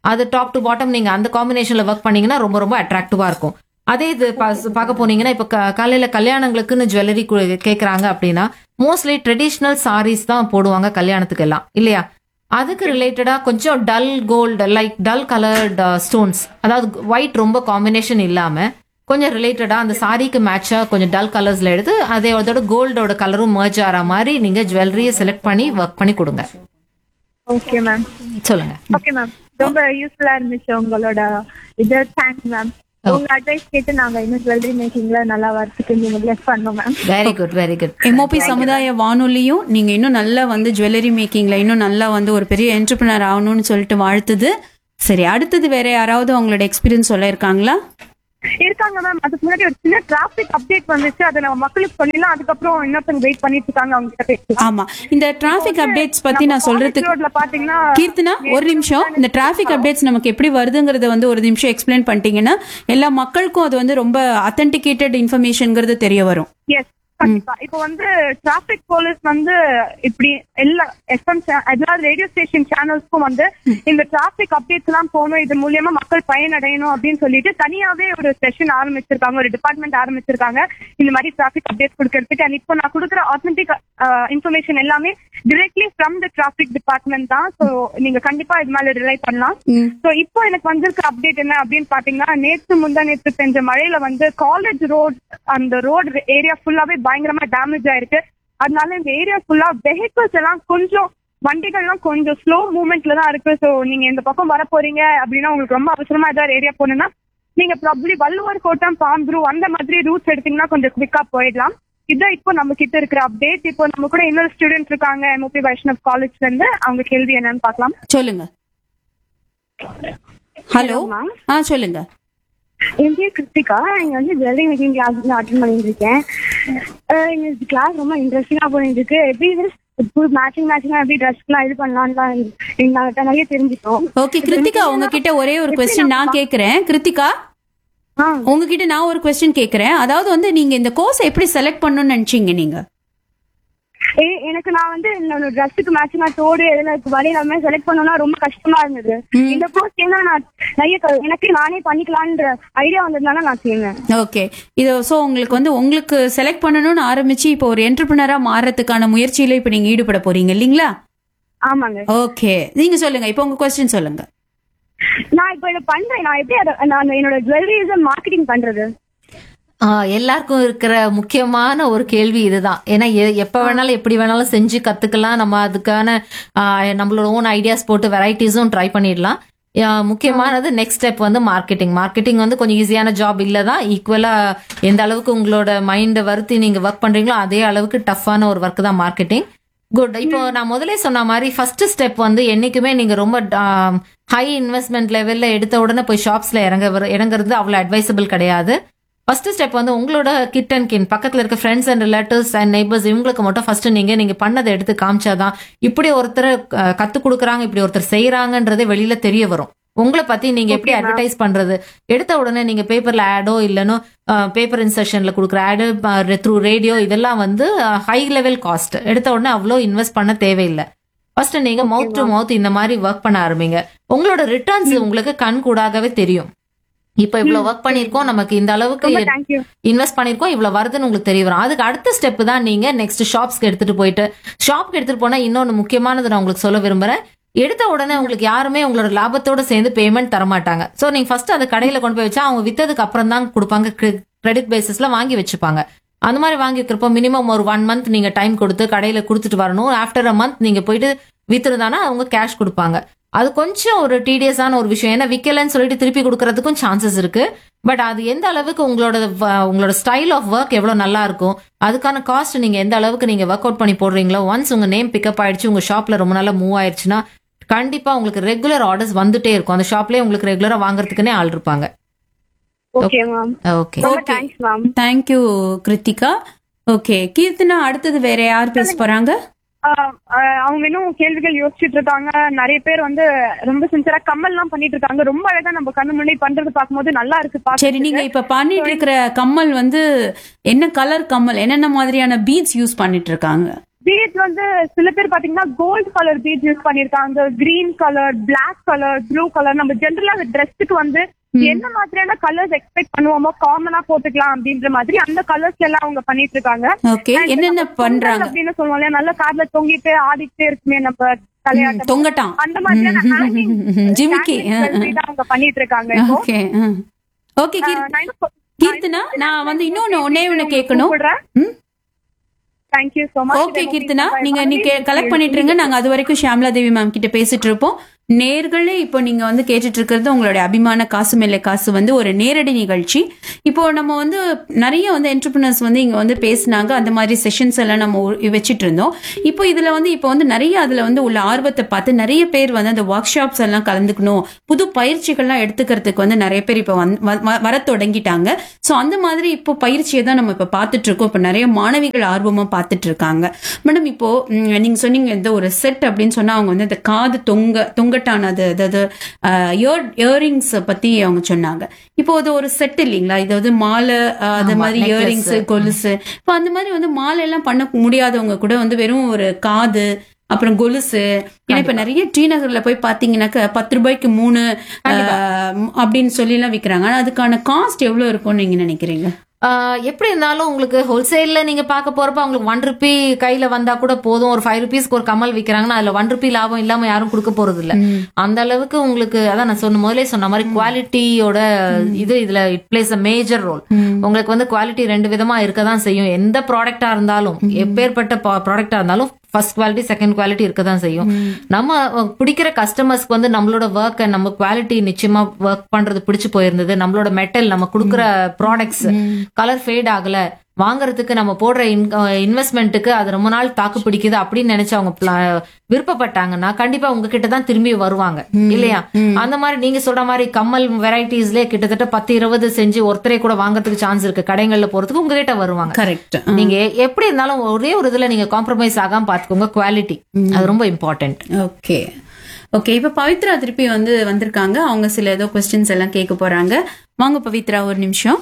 அது டாப் டு பாட்டம் நீங்க அந்த காம்பினேஷன்ல ஒர்க் பண்ணீங்கன்னா ரொம்ப ரொம்ப அட்ராக்டிவா இருக்கும் அதே இது பா- பார்க்க போனீங்கன்னா இப்ப க- காலையில கல்யாணங்களுக்குன்னு ஜுவல்லரி கேக்குறாங்க அப்படின்னா மோஸ்ட்லி ட்ரெடிஷ்னல் சாரீஸ் தான் போடுவாங்க கல்யாணத்துக்கு எல்லாம் இல்லையா அதுக்கு ரிலேட்டடா கொஞ்சம் dull gold like dull coloured stones அதாவது ஒயிட் ரொம்ப காம்பினேஷன் இல்லாம கொஞ்சம் ரிலேட்டடா அந்த சாரிக்கு மேட்சா கொஞ்சம் டல் கலர்ஸ்ல எடுத்து அதே அதோட கோல்டோட கலரும் merge ஆற மாதிரி நீங்க ஜுவல்லரியை செலக்ட் பண்ணி ஒர்க் பண்ணி கொடுங்க ஓகே மேம் சொல்லுங்க ஓகே மேம் ரொம்ப யூஸ்ஃபுல்லா இருந்துச்சு உங்களோட இது தேங்க்ஸ் மேம் உங்க அட்வைஸ் கேட்டு நாங்க இன்னும் ஜுவல்லரி மேக்கிங்ல நல்லா வரதுக்கு நீங்க பிளஸ் பண்ணோம் ma'am very good very good MOP சமுதாய வானொலியும் நீங்க இன்னும் நல்லா வந்து ஜுவல்லரி மேக்கிங்ல இன்னும் நல்லா வந்து ஒரு பெரிய என்டர்பிரினர் ஆகணும்னு சொல்லிட்டு வாழ்த்துது சரி அடுத்தது வேற யாராவது அவங்களோட எக்ஸ்பீரியன்ஸ் சொல்ல இருக்காங்களா இருக்காங்க மேம் அதுக்கு முன்னாடி ஒரு சின்ன டிராபிக் அப்டேட் வந்துச்சு அதை நம்ம மக்களுக்கு சொல்லிடலாம் அதுக்கப்புறம் இன்னொருத்தங்க வெயிட் பண்ணிட்டு இருக்காங்க அவங்க கிட்ட பேசலாம் ஆமா இந்த டிராபிக் அப்டேட்ஸ் பத்தி நான் சொல்றதுக்கு ரோட்ல பாத்தீங்கன்னா கீர்த்தனா ஒரு நிமிஷம் இந்த டிராபிக் அப்டேட்ஸ் நமக்கு எப்படி வருதுங்கறத வந்து ஒரு நிமிஷம் எக்ஸ்பிளைன் பண்ணிட்டீங்கன்னா எல்லா மக்களுக்கும் அது வந்து ரொம்ப அத்தன்டிகேட்டட் இன்ஃபர்மேஷன்ங்கிறது தெரிய வரும் எஸ் கண்டிப்பா இப்போ வந்து டிராபிக் போலீஸ் வந்து இப்படி எல்லா எஃப்எம் எல்லா ரேடியோ ஸ்டேஷன் சேனல்ஸ்க்கும் வந்து இந்த டிராபிக் அப்டேட்ஸ் எல்லாம் போகணும் இது மூலியமா மக்கள் பயனடையணும் அப்படின்னு சொல்லிட்டு தனியாவே ஒரு செஷன் ஆரம்பிச்சிருக்காங்க ஒரு டிபார்ட்மெண்ட் ஆரம்பிச்சிருக்காங்க இந்த மாதிரி டிராபிக் அப்டேட் கொடுக்கறதுக்கு அண்ட் இப்போ நான் கொடுக்குற ஆத்தென்டிக் இன்ஃபர்மேஷன் எல்லாமே directly from the traffic department தான் ஸோ நீங்க கண்டிப்பா இது மேல ரிலை பண்ணலாம் சோ இப்போ எனக்கு வந்திருக்க அப்டேட் என்ன அப்படின்னு பாத்தீங்கன்னா நேத்து முந்தா நேத்து பெஞ்ச மழையில வந்து காலேஜ் ரோட் அந்த ரோடு ஏரியா ஃபுல்லாவே பயங்கரமா டேமேஜ் ஆயிருக்கு அதனால இந்த ஏரியா ஃபுல்லா வெஹிக்கிள்ஸ் எல்லாம் கொஞ்சம் வண்டிகள்லாம் கொஞ்சம் ஸ்லோ மூவ்மெண்ட்ல தான் இருக்கு சோ நீங்க இந்த பக்கம் வர போறீங்க அப்படின்னா உங்களுக்கு ரொம்ப அவசரமா ஏதாவது ஏரியா போகணும்னா நீங்க ப்ராப்ளி வள்ளுவர் கோட்டம் பாம்பு அந்த மாதிரி ரூட்ஸ் எடுத்தீங்கன்னா கொஞ்சம் குவிக்கா போயிடலாம் இதான் இப்போ நம்ம கிட்ட இருக்கிற அப்டேட் இப்போ நம்ம கூட இன்னொரு ஸ்டூடெண்ட் இருக்காங்க எம்ஓபி வைஷ்ணவ் காலேஜ்ல இருந்து அவங்க கேள்வி என்னன்னு பார்க்கலாம் சொல்லுங்க ஹலோ ma'am. ஆ சொல்லுங்க என் பேர் கிருத்திகா இங்க வந்து ஜுவல்லரி மேக்கிங் கிளாஸ் அட்டன் பண்ணிட்டு இருக்கேன் அஹ் இந்த கிளாஸ் ரொம்ப இன்ட்ரெஸ்டிங்கா போயிட்டு இருக்கு எப்படி இது மேட்சிங் மேட்சிங்கா எப்படி ட்ரெஸ்லாம் இது பண்ணலாம்லாம் நாங்க நிறைய தெரிஞ்சுட்டோம் ஓகே கிருத்திகா உங்ககிட்ட ஒரே ஒரு கொஸ்டின் நான் கேக்குறேன் கிருத்திகா ஆ உங்ககிட்ட நான் ஒரு கொஸ்டின் கேக்குறேன் அதாவது வந்து நீங்க இந்த கோர்ஸ் எப்படி செலக்ட் பண்ணணும்னு நினைச்சீங்க நீங்க ஏ- எனக்கு நான் வந்து என்னோட ட்ரெஸ்ஸுக்கு மேட்சிங்கா தோடு எதுல வழி எல்லாமே செலக்ட் பண்ணணும்னா ரொம்ப கஷ்டமா இருந்தது இந்த கோர்ஸ் ஏன்னா நான் நிறைய க- எனக்கு நானே பண்ணிக்கலான்ற ஐடியா வந்ததுனால நான் செய்வேன் ஓகே இது ஸோ உங்களுக்கு வந்து உங்களுக்கு செலக்ட் பண்ணணும்னு ஆரம்பிச்சு இப்போ ஒரு என்டர்பிரினரா மாறதுக்கான முயற்சியில இப்போ நீங்க ஈடுபட போறீங்க இல்லீங்களா ஆமாங்க ஓகே நீங்க சொல்லுங்க இப்போ உங்க கொஸ்டின் சொல்லுங்க நான் இப்போ இதை பண்றேன் நான் எப்படி அதை நான் என்னோட ஜுவல்லரிஸ் மார்க்கெட்டிங் பண்றது ஆ, எல்லாருக்கும் இருக்கிற முக்கியமான ஒரு கேள்வி இதுதான் ஏன்னா எ- எப்ப வேணாலும் எப்படி வேணாலும் செஞ்சு கத்துக்கலாம் நம்ம அதுக்கான ஆ, நம்மளோட ஓன் ஐடியாஸ் போட்டு வெரைட்டிஸும் ட்ரை பண்ணிடலாம் ஆ, முக்கியமானது நெக்ஸ்ட் ஸ்டெப் வந்து மார்க்கெட்டிங் மார்க்கெட்டிங் வந்து கொஞ்சம் ஈஸியான ஜாப் இல்ல தான் ஈக்குவலா எந்த அளவுக்கு உங்களோட மைண்டை வருத்தி நீங்க ஒர்க் பண்றீங்களோ அதே அளவுக்கு டஃப்பான ஒரு ஒர்க் தான் மார்க்கெட்டிங் குட் இப்போ நான் முதலே சொன்ன மாதிரி ஃபர்ஸ்ட் ஸ்டெப் வந்து என்னைக்குமே நீங்க ரொம்ப ஹை இன்வெஸ்ட்மெண்ட் லெவல்ல எடுத்த உடனே போய் ஷாப்ஸ்ல இறங்க இறங்குறது அவ்வளவு அட்வைசபிள் கிடையாது ஃபர்ஸ்ட் ஸ்டெப் வந்து உங்களோட கிட் அண்ட் கின் பக்கத்துல இருக்க friends and relatives and neighbours இவங்களுக்கு மட்டும் ஃபர்ஸ்ட் நீங்க நீங்க பண்ணதை எடுத்து காமிச்சாதான் இப்படி ஒருத்தர் அஹ், கத்து கொடுக்குறாங்க இப்படி ஒருத்தர் செய்யறாங்கன்றதே வெளியில தெரிய வரும் உங்களை பத்தி நீங்க எப்படி அட்வர்டைஸ் பண்றது எடுத்த உடனே நீங்க பேப்பர்ல ஆடோ இல்லனோ பேப்பர் இன்சர்ஷன்ல கொடுக்குற ஆடு த்ரூ ரேடியோ இதெல்லாம் வந்து ஹை லெவல் காஸ்ட் எடுத்த உடனே அவ்வளோ இன்வெஸ்ட் பண்ண தேவையில்லை ஃபர்ஸ்ட் நீங்க மவுத் டு மவுத் இந்த மாதிரி ஒர்க் பண்ண ஆரம்பிங்க உங்களோட ரிட்டர்ன்ஸ் உங்களுக்கு கண் கூடாகவே தெரியும் இப்ப இவ்வளவு ஒர்க் பண்ணிருக்கோம் நமக்கு இந்த அளவுக்கு ரொம்ப தேங்க்யூ இன்வெஸ்ட் பண்ணிருக்கோம் இவ்வளவு வருதுன்னு உங்களுக்கு தெரிய வரும் அதுக்கு அடுத்த ஸ்டெப் தான் நீங்க நெக்ஸ்ட் ஷாப்ஸ்க்கு எடுத்துட்டு போயிட்டு ஷாப்க்கு எடுத்துட்டு போனா இன்னொன்னு முக்கியமானது நான் உங்களுக்கு சொல்ல விரும்புறேன் எடுத்த உடனே உங்களுக்கு யாருமே உங்களோட லாபத்தோட சேர்ந்து பேமெண்ட் தர மாட்டாங்க சோ நீங்க ஃபர்ஸ்ட் அதை கடையில கொண்டு போய் வச்சா அவங்க வித்ததுக்கு அப்புறம் தான் கொடுப்பாங்க கிரெடிட் பேசிஸ்ல வாங்கி வச்சுப்பாங்க அந்த மாதிரி வாங்கி வைக்கிறப்போ மினிமம் ஒரு ஒன் மந்த் நீங்க டைம் கொடுத்து கடையில கொடுத்துட்டு வரணும் ஆஃப்டர் அ மந்த் நீங்க போயிட்டு வித்துருந்தானா அவங்க கேஷ் கொடுப்பாங்க அது கொஞ்சம் ஒரு டீடியஸான ஒரு விஷயம் ஏன்னா விக்கலன்னு சொல்லிட்டு திருப்பி கொடுக்கறதுக்கும் சான்சஸ் இருக்கு பட் அது எந்த அளவுக்கு உங்களோட வ- உங்களோட ஸ்டைல் ஆஃப் ஒர்க் எவ்வளவு நல்லா இருக்கும் அதுக்கான காஸ்ட் நீங்க எந்த அளவுக்கு நீங்க ஒர்க் அவுட் பண்ணி போடுறீங்களோ ஒன்ஸ் உங்க நேம் பிக்கப் ஆயிடுச்சு உங்க ஷாப்ல ரொம்ப நாளா மூவ் ஆயிடுச்சுன்னா கண்டிப்பா உங்களுக்கு ரெகுலர் ஆர்டர்ஸ் வந்துட்டே இருக்கும் அந்த ஷாப்லயே உங்களுக்கு ரெகுலரா வாங்குறதுக்குன்னே ஆள் இருப்பாங்க ஓகே மேம் ஓகே ரொம்ப thanks ma'am thank you Kiruthika okay Keerthana அடுத்தது வேற யார் பேச போறாங்க அவங்க இன்னும் கேள்விகள் யோசிச்சுட்டு இருக்காங்க நிறைய பேர் வந்து ரொம்ப சின்சரா கம்மல் எல்லாம் பண்ணிட்டு இருக்காங்க ரொம்ப அழகா நம்ம கண்ணு முன்னாடி பண்றது பார்க்கும்போது நல்லா இருக்கு சரி பாக்கிறதுக்கு. நீங்க இப்ப பண்ணிட்டு இருக்கிற கம்மல் வந்து என்ன கலர் கம்மல் என்னென்ன மாதிரியான பீட்ஸ் யூஸ் பண்ணிட்டு இருக்காங்க பீட்ஸ் வந்து சில பேர் பாத்தீங்கன்னா கோல்ட் கலர் பீட்ஸ் யூஸ் பண்ணிருக்காங்க green colour Black colour blue colour நம்ம ஜென்ரலா அந்த ட்ரெஸ்ஸுக்கு வந்து என்ன மாதிரியான கலர்ஸ் எக்ஸ்பெக்ட் பண்ணுவோமோ காமனா போட்டுக்கலாம் அப்படின்ற மாதிரி அந்த கலர்ஸ் எல்லாம் அவங்க பண்ணிட்டு இருக்காங்க ஓகே And என்னென்ன நம்ம பண்றாங்க பொங்கல் அப்படின்னு சொல்லுவோம் இல்லையா நல்ல கார்ல தொங்கிட்டு ஆடிட்டே இருக்குமே நம்ம தலையாட்டம் தொங்கட்டான் அந்த மாதிரியான hanging ஜிமிக்கி selfie தான் அவங்க பண்ணிட்டு இருக்காங்க இப்போ ஓகே ஓகே நான் இன்னும் கீர்த்தனா நான் வந்து இன்னொன்னு ஒன்னே ஒண்ணு கேட்கணும் ம் thank you so much okay Keerthana நீங்க நீங்க கலெக்ட் பண்ணிட்டு இருங்க நாங்க அது வரைக்கும் ஷியாம்லா தேவி மேம் கிட்ட பேசிட்டு இருப்போம் நேர்களே இப்போ நீங்க வந்து கேட்டுட்டு இருக்கிறது உங்களுடைய அபிமான காசு மேலே காசு வந்து ஒரு நேரடி நிகழ்ச்சி இப்போ நம்ம வந்து நிறைய வந்து என்டர்பிரினர்ஸ் வந்து இங்க வந்து பேசினாங்க அந்த மாதிரி செஷன்ஸ் எல்லாம் நம்ம ஒ- வச்சிட்டு இருந்தோம் இப்போ இதுல வந்து இப்போ வந்து நிறைய அதுல வந்து உள்ள ஆர்வத்தை பார்த்து நிறைய பேர் வந்து அந்த ஒர்க் ஷாப்ஸ் எல்லாம் கலந்துக்கணும் புது பயிற்சிகள்லாம் எடுத்துக்கிறதுக்கு வந்து நிறைய பேர் இப்போ வந்து வ- வ- வர தொடங்கிட்டாங்க ஸோ அந்த மாதிரி இப்போ பயிற்சியை தான் நம்ம இப்போ பார்த்துட்டு இருக்கோம் இப்போ நிறைய மாணவிகள் ஆர்வமா பார்த்துட்டு இருக்காங்க மேடம் இப்போ ம், நீங்க சொன்னீங்க இந்த ஒரு செட் அப்படின்னு சொன்னா அவங்க வந்து இந்த காது தொங்க தொங்கட்டான அது அதாவது இயர் இயரிங்ஸ் பத்தி அவங்க சொன்னாங்க இப்போ அது ஒரு செட் இல்லைங்களா இது வந்து மாலை அஹ், அது ஆமா, மாதிரி necklace. இயரிங்ஸ் கொலுசு இப்போ அந்த மாதிரி வந்து மாலை எல்லாம் பண்ண முடியாதவங்க கூட வந்து வெறும் ஒரு காது அப்புறம் கொலுசு ஏன்னா இப்ப நிறைய டி நகர்ல போய் பாத்தீங்கன்னாக்க பத்து ரூபாய்க்கு மூணு அஹ், அப்படின்னு சொல்லி எல்லாம் விக்கிறாங்க ஆனா அதுக்கான காஸ்ட் எவ்வளவு இருக்கும்னு நீங்க நினைக்கிறீங்க ஆஹ் எப்படி இருந்தாலும் உங்களுக்கு ஹோல்சேல்ல நீங்க பார்க்க போறப்ப அவங்களுக்கு ஒன் ருபி கையில வந்தா கூட போதும் ஒரு ஃபைவ் ருபீஸ்க்கு ஒரு கமல் விக்கிறாங்கன்னா அதுல ஒன் ருபி லாபம் இல்லாம யாரும் கொடுக்க போறது இல்ல அந்த அளவுக்கு உங்களுக்கு அதான் நான் சொன்ன முதலே சொன்ன மாதிரி குவாலிட்டியோட இது இதுல it plays a major role உங்களுக்கு வந்து குவாலிட்டி ரெண்டு விதமா இருக்க தான் செய்யும் எந்த ப்ராடக்டா இருந்தாலும் எப்பேற்பட்ட ப்ராடக்டா இருந்தாலும் ஃபர்ஸ்ட் குவாலிட்டி செகண்ட் குவாலிட்டி இருக்க தான் செய்யும் நம்ம அஹ், பிடிக்கிற கஸ்டமர்ஸ்க்கு வந்து நம்மளோட ஒர்க் நம்ம குவாலிட்டி நிச்சயமா ஒர்க் பண்றது பிடிச்சு போயிருந்தது நம்மளோட மெட்டல் நம்ம கொடுக்குற ப்ராடக்ட்ஸ் கலர் ஃபேட் ஆகல வாங்குறதுக்கு நம்ம போடுற இன்வெஸ்ட்மெண்ட்டுக்கு அது ரொம்ப நாள் தாக்கு பிடிக்குது அப்படின்னு நினைச்சு அவங்க pla- விருப்பப்பட்டாங்கன்னா கண்டிப்பா உங்ககிட்ட தான் திரும்பி வருவாங்க இல்லையா அந்த மாதிரி நீங்க சொல்ற மாதிரி கம்மல் வெரைட்டிஸ்ல கிட்டத்தட்ட பத்து இருபது செஞ்சு ஒருத்தரே கூட வாங்குறதுக்கு சான்ஸ் இருக்கு கடைகள்ல போறதுக்கு உங்ககிட்ட வருவாங்க கரெக்ட் நீங்க எப்படி இருந்தாலும் ஒரே ஒரு இதுல நீங்க காம்ப்ரமைஸ் ஆகாம பாத்துக்கோங்க குவாலிட்டி அது ரொம்ப இம்பார்ட்டன்ட் ஓகே ஓகே இப்ப பவித்ரா திருப்பி வந்து வந்திருக்காங்க அவங்க சில ஏதோ கொஸ்டின்ஸ் எல்லாம் கேட்க போறாங்க வாங்க பவித்ரா ஒரு நிமிஷம்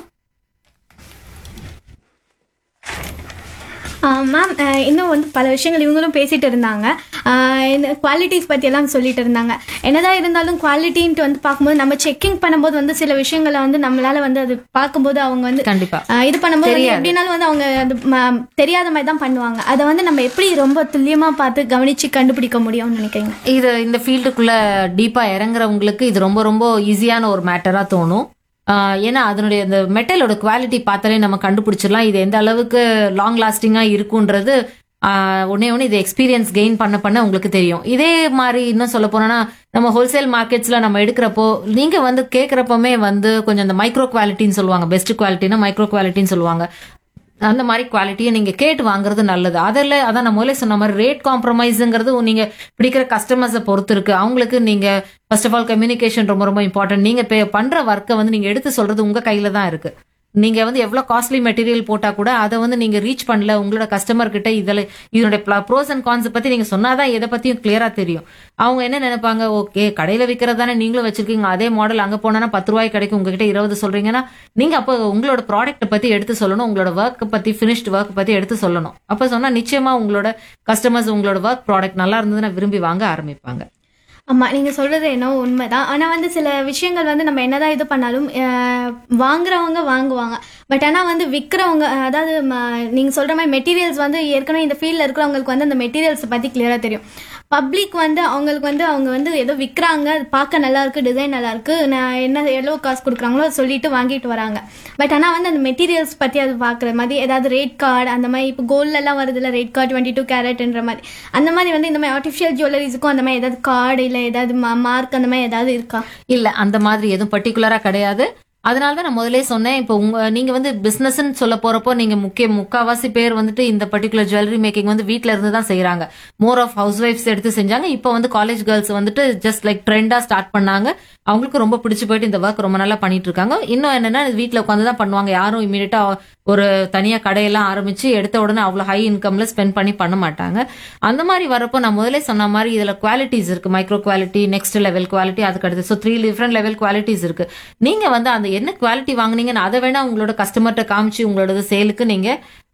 மேம் இன்னும் வந்து பல விஷயங்கள் இவங்களும் பேசிட்டு இருந்தாங்க ஆஹ் இந்த குவாலிட்டிஸ் பற்றி எல்லாம் சொல்லிட்டு இருந்தாங்க என்னதான் இருந்தாலும் குவாலிட்டின்ட்டு வந்து பார்க்கும்போது நம்ம செக்கிங் பண்ணும்போது வந்து சில விஷயங்களை வந்து நம்மளால வந்து அது பார்க்கும்போது அவங்க வந்து கண்டிப்பா ஆஹ் இது பண்ணும்போது வந்து தெரியாது. எப்படினாலும் வந்து அவங்க அது ம- தெரியாத மாதிரி தான் பண்ணுவாங்க அதை வந்து நம்ம எப்படி ரொம்ப துல்லியமா பார்த்து கவனிச்சு கண்டுபிடிக்க முடியும்னு நினைக்கிறீங்க இது இந்த ஃபீல்டுக்குள்ள டீப்பா இறங்குறவங்களுக்கு இது ரொம்ப ரொம்ப ஈஸியான ஒரு மேட்டரா தோணும் ஆஹ் ஏன்னா அதனுடைய இந்த மெட்டலோட குவாலிட்டி பார்த்தாலே நம்ம கண்டுபிடிச்சிடலாம் இது எந்த அளவுக்கு லாங் லாஸ்டிங்கா இருக்குன்றது ஆஹ் ஒண்ணே ஒன்று இது எக்ஸ்பீரியன்ஸ் கெயின் பண்ண பண்ண உங்களுக்கு தெரியும் இதே மாதிரி இன்னும் சொல்ல போனோம்னா நம்ம ஹோல்சேல் மார்க்கெட்ஸ்ல நம்ம எடுக்கிறப்போ நீங்க வந்து கேட்குறப்பமே வந்து கொஞ்சம் இந்த மைக்ரோ குவாலிட்டின்னு சொல்லுவாங்க பெஸ்ட் குவாலிட்டினா மைக்ரோ குவாலிட்டின்னு சொல்லுவாங்க அந்த மாதிரி குவாலிட்டியை நீங்க கேட்டு வாங்குறது நல்லது அதில் அதான் நான் முதல்ல சொன்ன மாதிரி ரேட் காம்ப்ரமைஸுங்கிறது நீங்க பிடிக்கிற கஸ்டமர்ஸை பொறுத்து இருக்கு அவங்களுக்கு நீங்க ஃபர்ஸ்ட் ஆஃப் ஆல் கம்யூனிகேஷன் ரொம்ப ரொம்ப இம்பார்ட்டன்ட் நீங்க பே- பண்ற ஒர்க்கை வந்து நீங்க எடுத்து சொல்றது உங்க கையில தான் இருக்கு நீங்க வந்து எவ்வளவு காஸ்ட்லி மெட்டீரியல் போட்டா கூட அதை வந்து நீங்க ரீச் பண்ணல உங்களோட கஸ்டமர் கிட்ட இதுல இதனுடைய ப்ரோஸ் அண்ட் கான்ஸ் பத்தி நீங்க சொன்னாதான் எதை பத்தியும் கிளியரா தெரியும் அவங்க என்ன நினைப்பாங்க ஓகே கடையில விற்கிறது தானே நீங்களும் வச்சிருக்கீங்க அதே மாடல் அங்க போனா பத்து ரூபாய் கிடைக்கும் உங்ககிட்ட இருபது சொல்றீங்கன்னா நீங்க அப்போ உங்களோட ப்ராடக்ட் பத்தி எடுத்து சொல்லணும் உங்களோட ஒர்க் பத்தி ஃபினிஷ்ட் ஒர்க் பத்தி எடுத்து சொல்லணும் அப்ப சொன்னா நிச்சயமா உங்களோட கஸ்டமர்ஸ் உங்களோட ஒர்க் ப்ராடக்ட் நல்லா இருந்ததுன்னா விரும்பி வாங்க ஆரம்பிப்பாங்க ஆமா நீங்க சொல்றது என்னவோ உண்மைதான் ஆனா வந்து சில விஷயங்கள் வந்து நம்ம என்னதான் இது பண்ணாலும் அஹ், வாங்குறவங்க வாங்குவாங்க பட் ஆனா வந்து விற்கிறவங்க அதாவது ம- நீங்க சொல்ற மாதிரி மெட்டீரியல்ஸ் வந்து ஏற்கனவே இந்த ஃபீல்ட்ல இருக்கிறவங்களுக்கு வந்து அந்த மெட்டீரியல்ஸ் பத்தி கிளியரா தெரியும் பப்ளிக் வந்து அவங்களுக்கு வந்து அவங்க வந்து ஏதோ விற்கிறாங்க அது பார்க்க நல்லா இருக்கு டிசைன் நல்லா இருக்கு நான் என்ன எவ்வளோ காசு கொடுக்குறாங்களோ அதை சொல்லிட்டு வாங்கிட்டு வராங்க பட் ஆனால் வந்து அந்த மெட்டீரியல்ஸ் பற்றி அது பார்க்குற மாதிரி ஏதாவது ரேட் கார்டு அந்த மாதிரி இப்போ கோல்டெல்லாம் வருதுல்ல ரேட் கார்டு டுவெண்ட்டி டூ கேரட்ன்ற மாதிரி அந்த மாதிரி வந்து இந்த மாதிரி ஆர்டிஃபிஷியல் ஜுவல்லரிஸுக்கும் அந்த மாதிரி ஏதாவது கார்டு இல்லை ஏதாவது மார்க் அந்த மாதிரி ஏதாவது இருக்கா இல்ல அந்த மாதிரி எதுவும் பர்டிகுலரா கிடையாது அதனால தான் நான் முதல்ல சொன்னேன் இப்போ உங்க நீங்க வந்து பிசினஸ்ன்னு சொல்ல போறப்போ நீங்க முக்கிய முக்காவாசி பேர் வந்துட்டு இந்த பர்டிகுலர் ஜுவல்லரி மேக்கிங் வந்து வீட்ல இருந்து தான் செய்யறாங்க மோர் ஆஃப் ஹவுஸ் ஒய்ஃப்ஸ் எடுத்து செஞ்சாங்க இப்போ வந்து காலேஜ் கேர்ள்ஸ் வந்துட்டு ஜஸ்ட் லைக் ட்ரெண்டா ஸ்டார்ட் பண்ணாங்க அவங்களுக்கு ரொம்ப பிடிச்சு போயிட்டு இந்த ஒர்க் ரொம்ப நல்லா பண்ணிட்டு இருக்காங்க இன்னும் என்னன்னா வீட்ல உட்காந்து தான் பண்ணுவாங்க யாரும் இமீடியட்டா ஒரு தனியா கடையெல்லாம் ஆரம்பிச்சு எடுத்த உடனே அவ்வளவு ஹை இன்கம்ல ஸ்பெண்ட் பண்ணி பண்ண மாட்டாங்க அந்த மாதிரி வரப்போ நான் முதல்ல சொன்ன மாதிரி இதுல குவாலிட்டிஸ் இருக்கு micro quality next level quality அதுக்கு அடுத்து so three different level qualities இருக்கு நீங்க வந்து அந்த என்ன குவாலிட்டி வாங்குனீங்கன்னு அதை வேணா உங்களோட கஸ்டமர்கிட்ட காமிச்சு உங்களோட சேலுக்கு நீங்க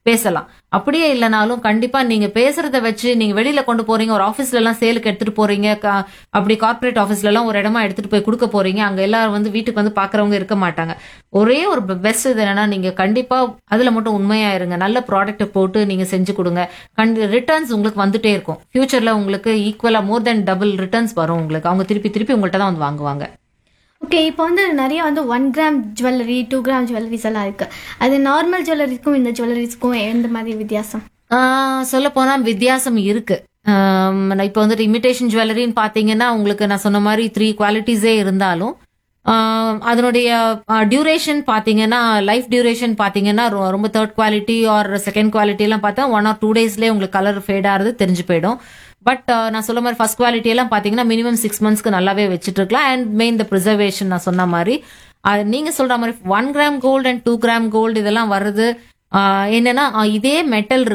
பேசலாம் அப்படியே இல்லைனாலும் கண்டிப்பா நீங்க பேசுறத வச்சு நீங்க வெளியில கொண்டு போறீங்க ஒரு ஆபீஸ்ல எல்லாம் சேலுக்கு எடுத்துட்டு போறீங்க கா- அப்படி கார்ப்பரேட் ஆபீஸ்ல எல்லாம் ஒரு இடமா எடுத்துட்டு போய் கொடுக்க போறீங்க அங்க எல்லாரும் வந்து வீட்டுக்கு வந்து பாக்குறவங்க இருக்க மாட்டாங்க ஒரே ஒரு பெஸ்ட் இது என்னன்னா நீங்க கண்டிப்பா அதுல மட்டும் உண்மையா இருங்க நல்ல ப்ராடக்ட் போட்டு நீங்க செஞ்சு கொடுங்க கண்டி ரிட்டர்ன்ஸ் உங்களுக்கு வந்துட்டே இருக்கும் ஃபியூச்சர்ல உங்களுக்கு ஈக்குவலா மோர் தென் டபுள் ரிட்டர்ன்ஸ் வரும் உங்களுக்கு அவங்க திருப்பி திருப்பி உங்கள்ட்ட தான் வந்து வாங்குவாங்க ஓகே இப்போ வந்து நிறைய வந்து one gram jewellery two gram jewelleries எல்லாம் இருக்கு அது நார்மல் ஜுவல்லரிக்கும் இந்த ஜுவல்லரிஸ்க்கும் எந்த மாதிரி வித்தியாசம் சொல்ல போனா வித்தியாசம் இருக்கு ஆம், நான் இப்போ வந்துட்டு இமிடேஷன் ஜுவல்லரின்னு பாத்தீங்கன்னா உங்களுக்கு நான் சொன்ன மாதிரி த்ரீ குவாலிட்டிஸே இருந்தாலும் ஆம், அதனுடைய டியூரேஷன் பாத்தீங்கன்னா லைஃப் டியூரேஷன் பாத்தீங்கன்னா ரொ- ரொம்ப third quality or second quality எல்லாம் பார்த்தா ஒன் ஆர் டூ டேஸ்லேயே உங்களுக்கு கலர் ஃபேட் ஆகிறது தெரிஞ்சு போயிடும் பட் நான் சொல்ல மாதிரி ஃபர்ஸ்ட் குவாலிட்டி எல்லாம் பாத்தீங்கன்னா மினிமம் சிக்ஸ் மந்த்ஸ்க்கு நல்லாவே வச்சுட்டு இருக்கலாம் அண்ட் மெயின் த ப்ரிசர்வேஷன் நான் சொன்ன மாதிரி அது நீங்க சொல்ற மாதிரி one gram gold and two gram gold இதெல்லாம் வருது ஆஹ் என்னன்னா ஆஹ் இதே மெட்டல்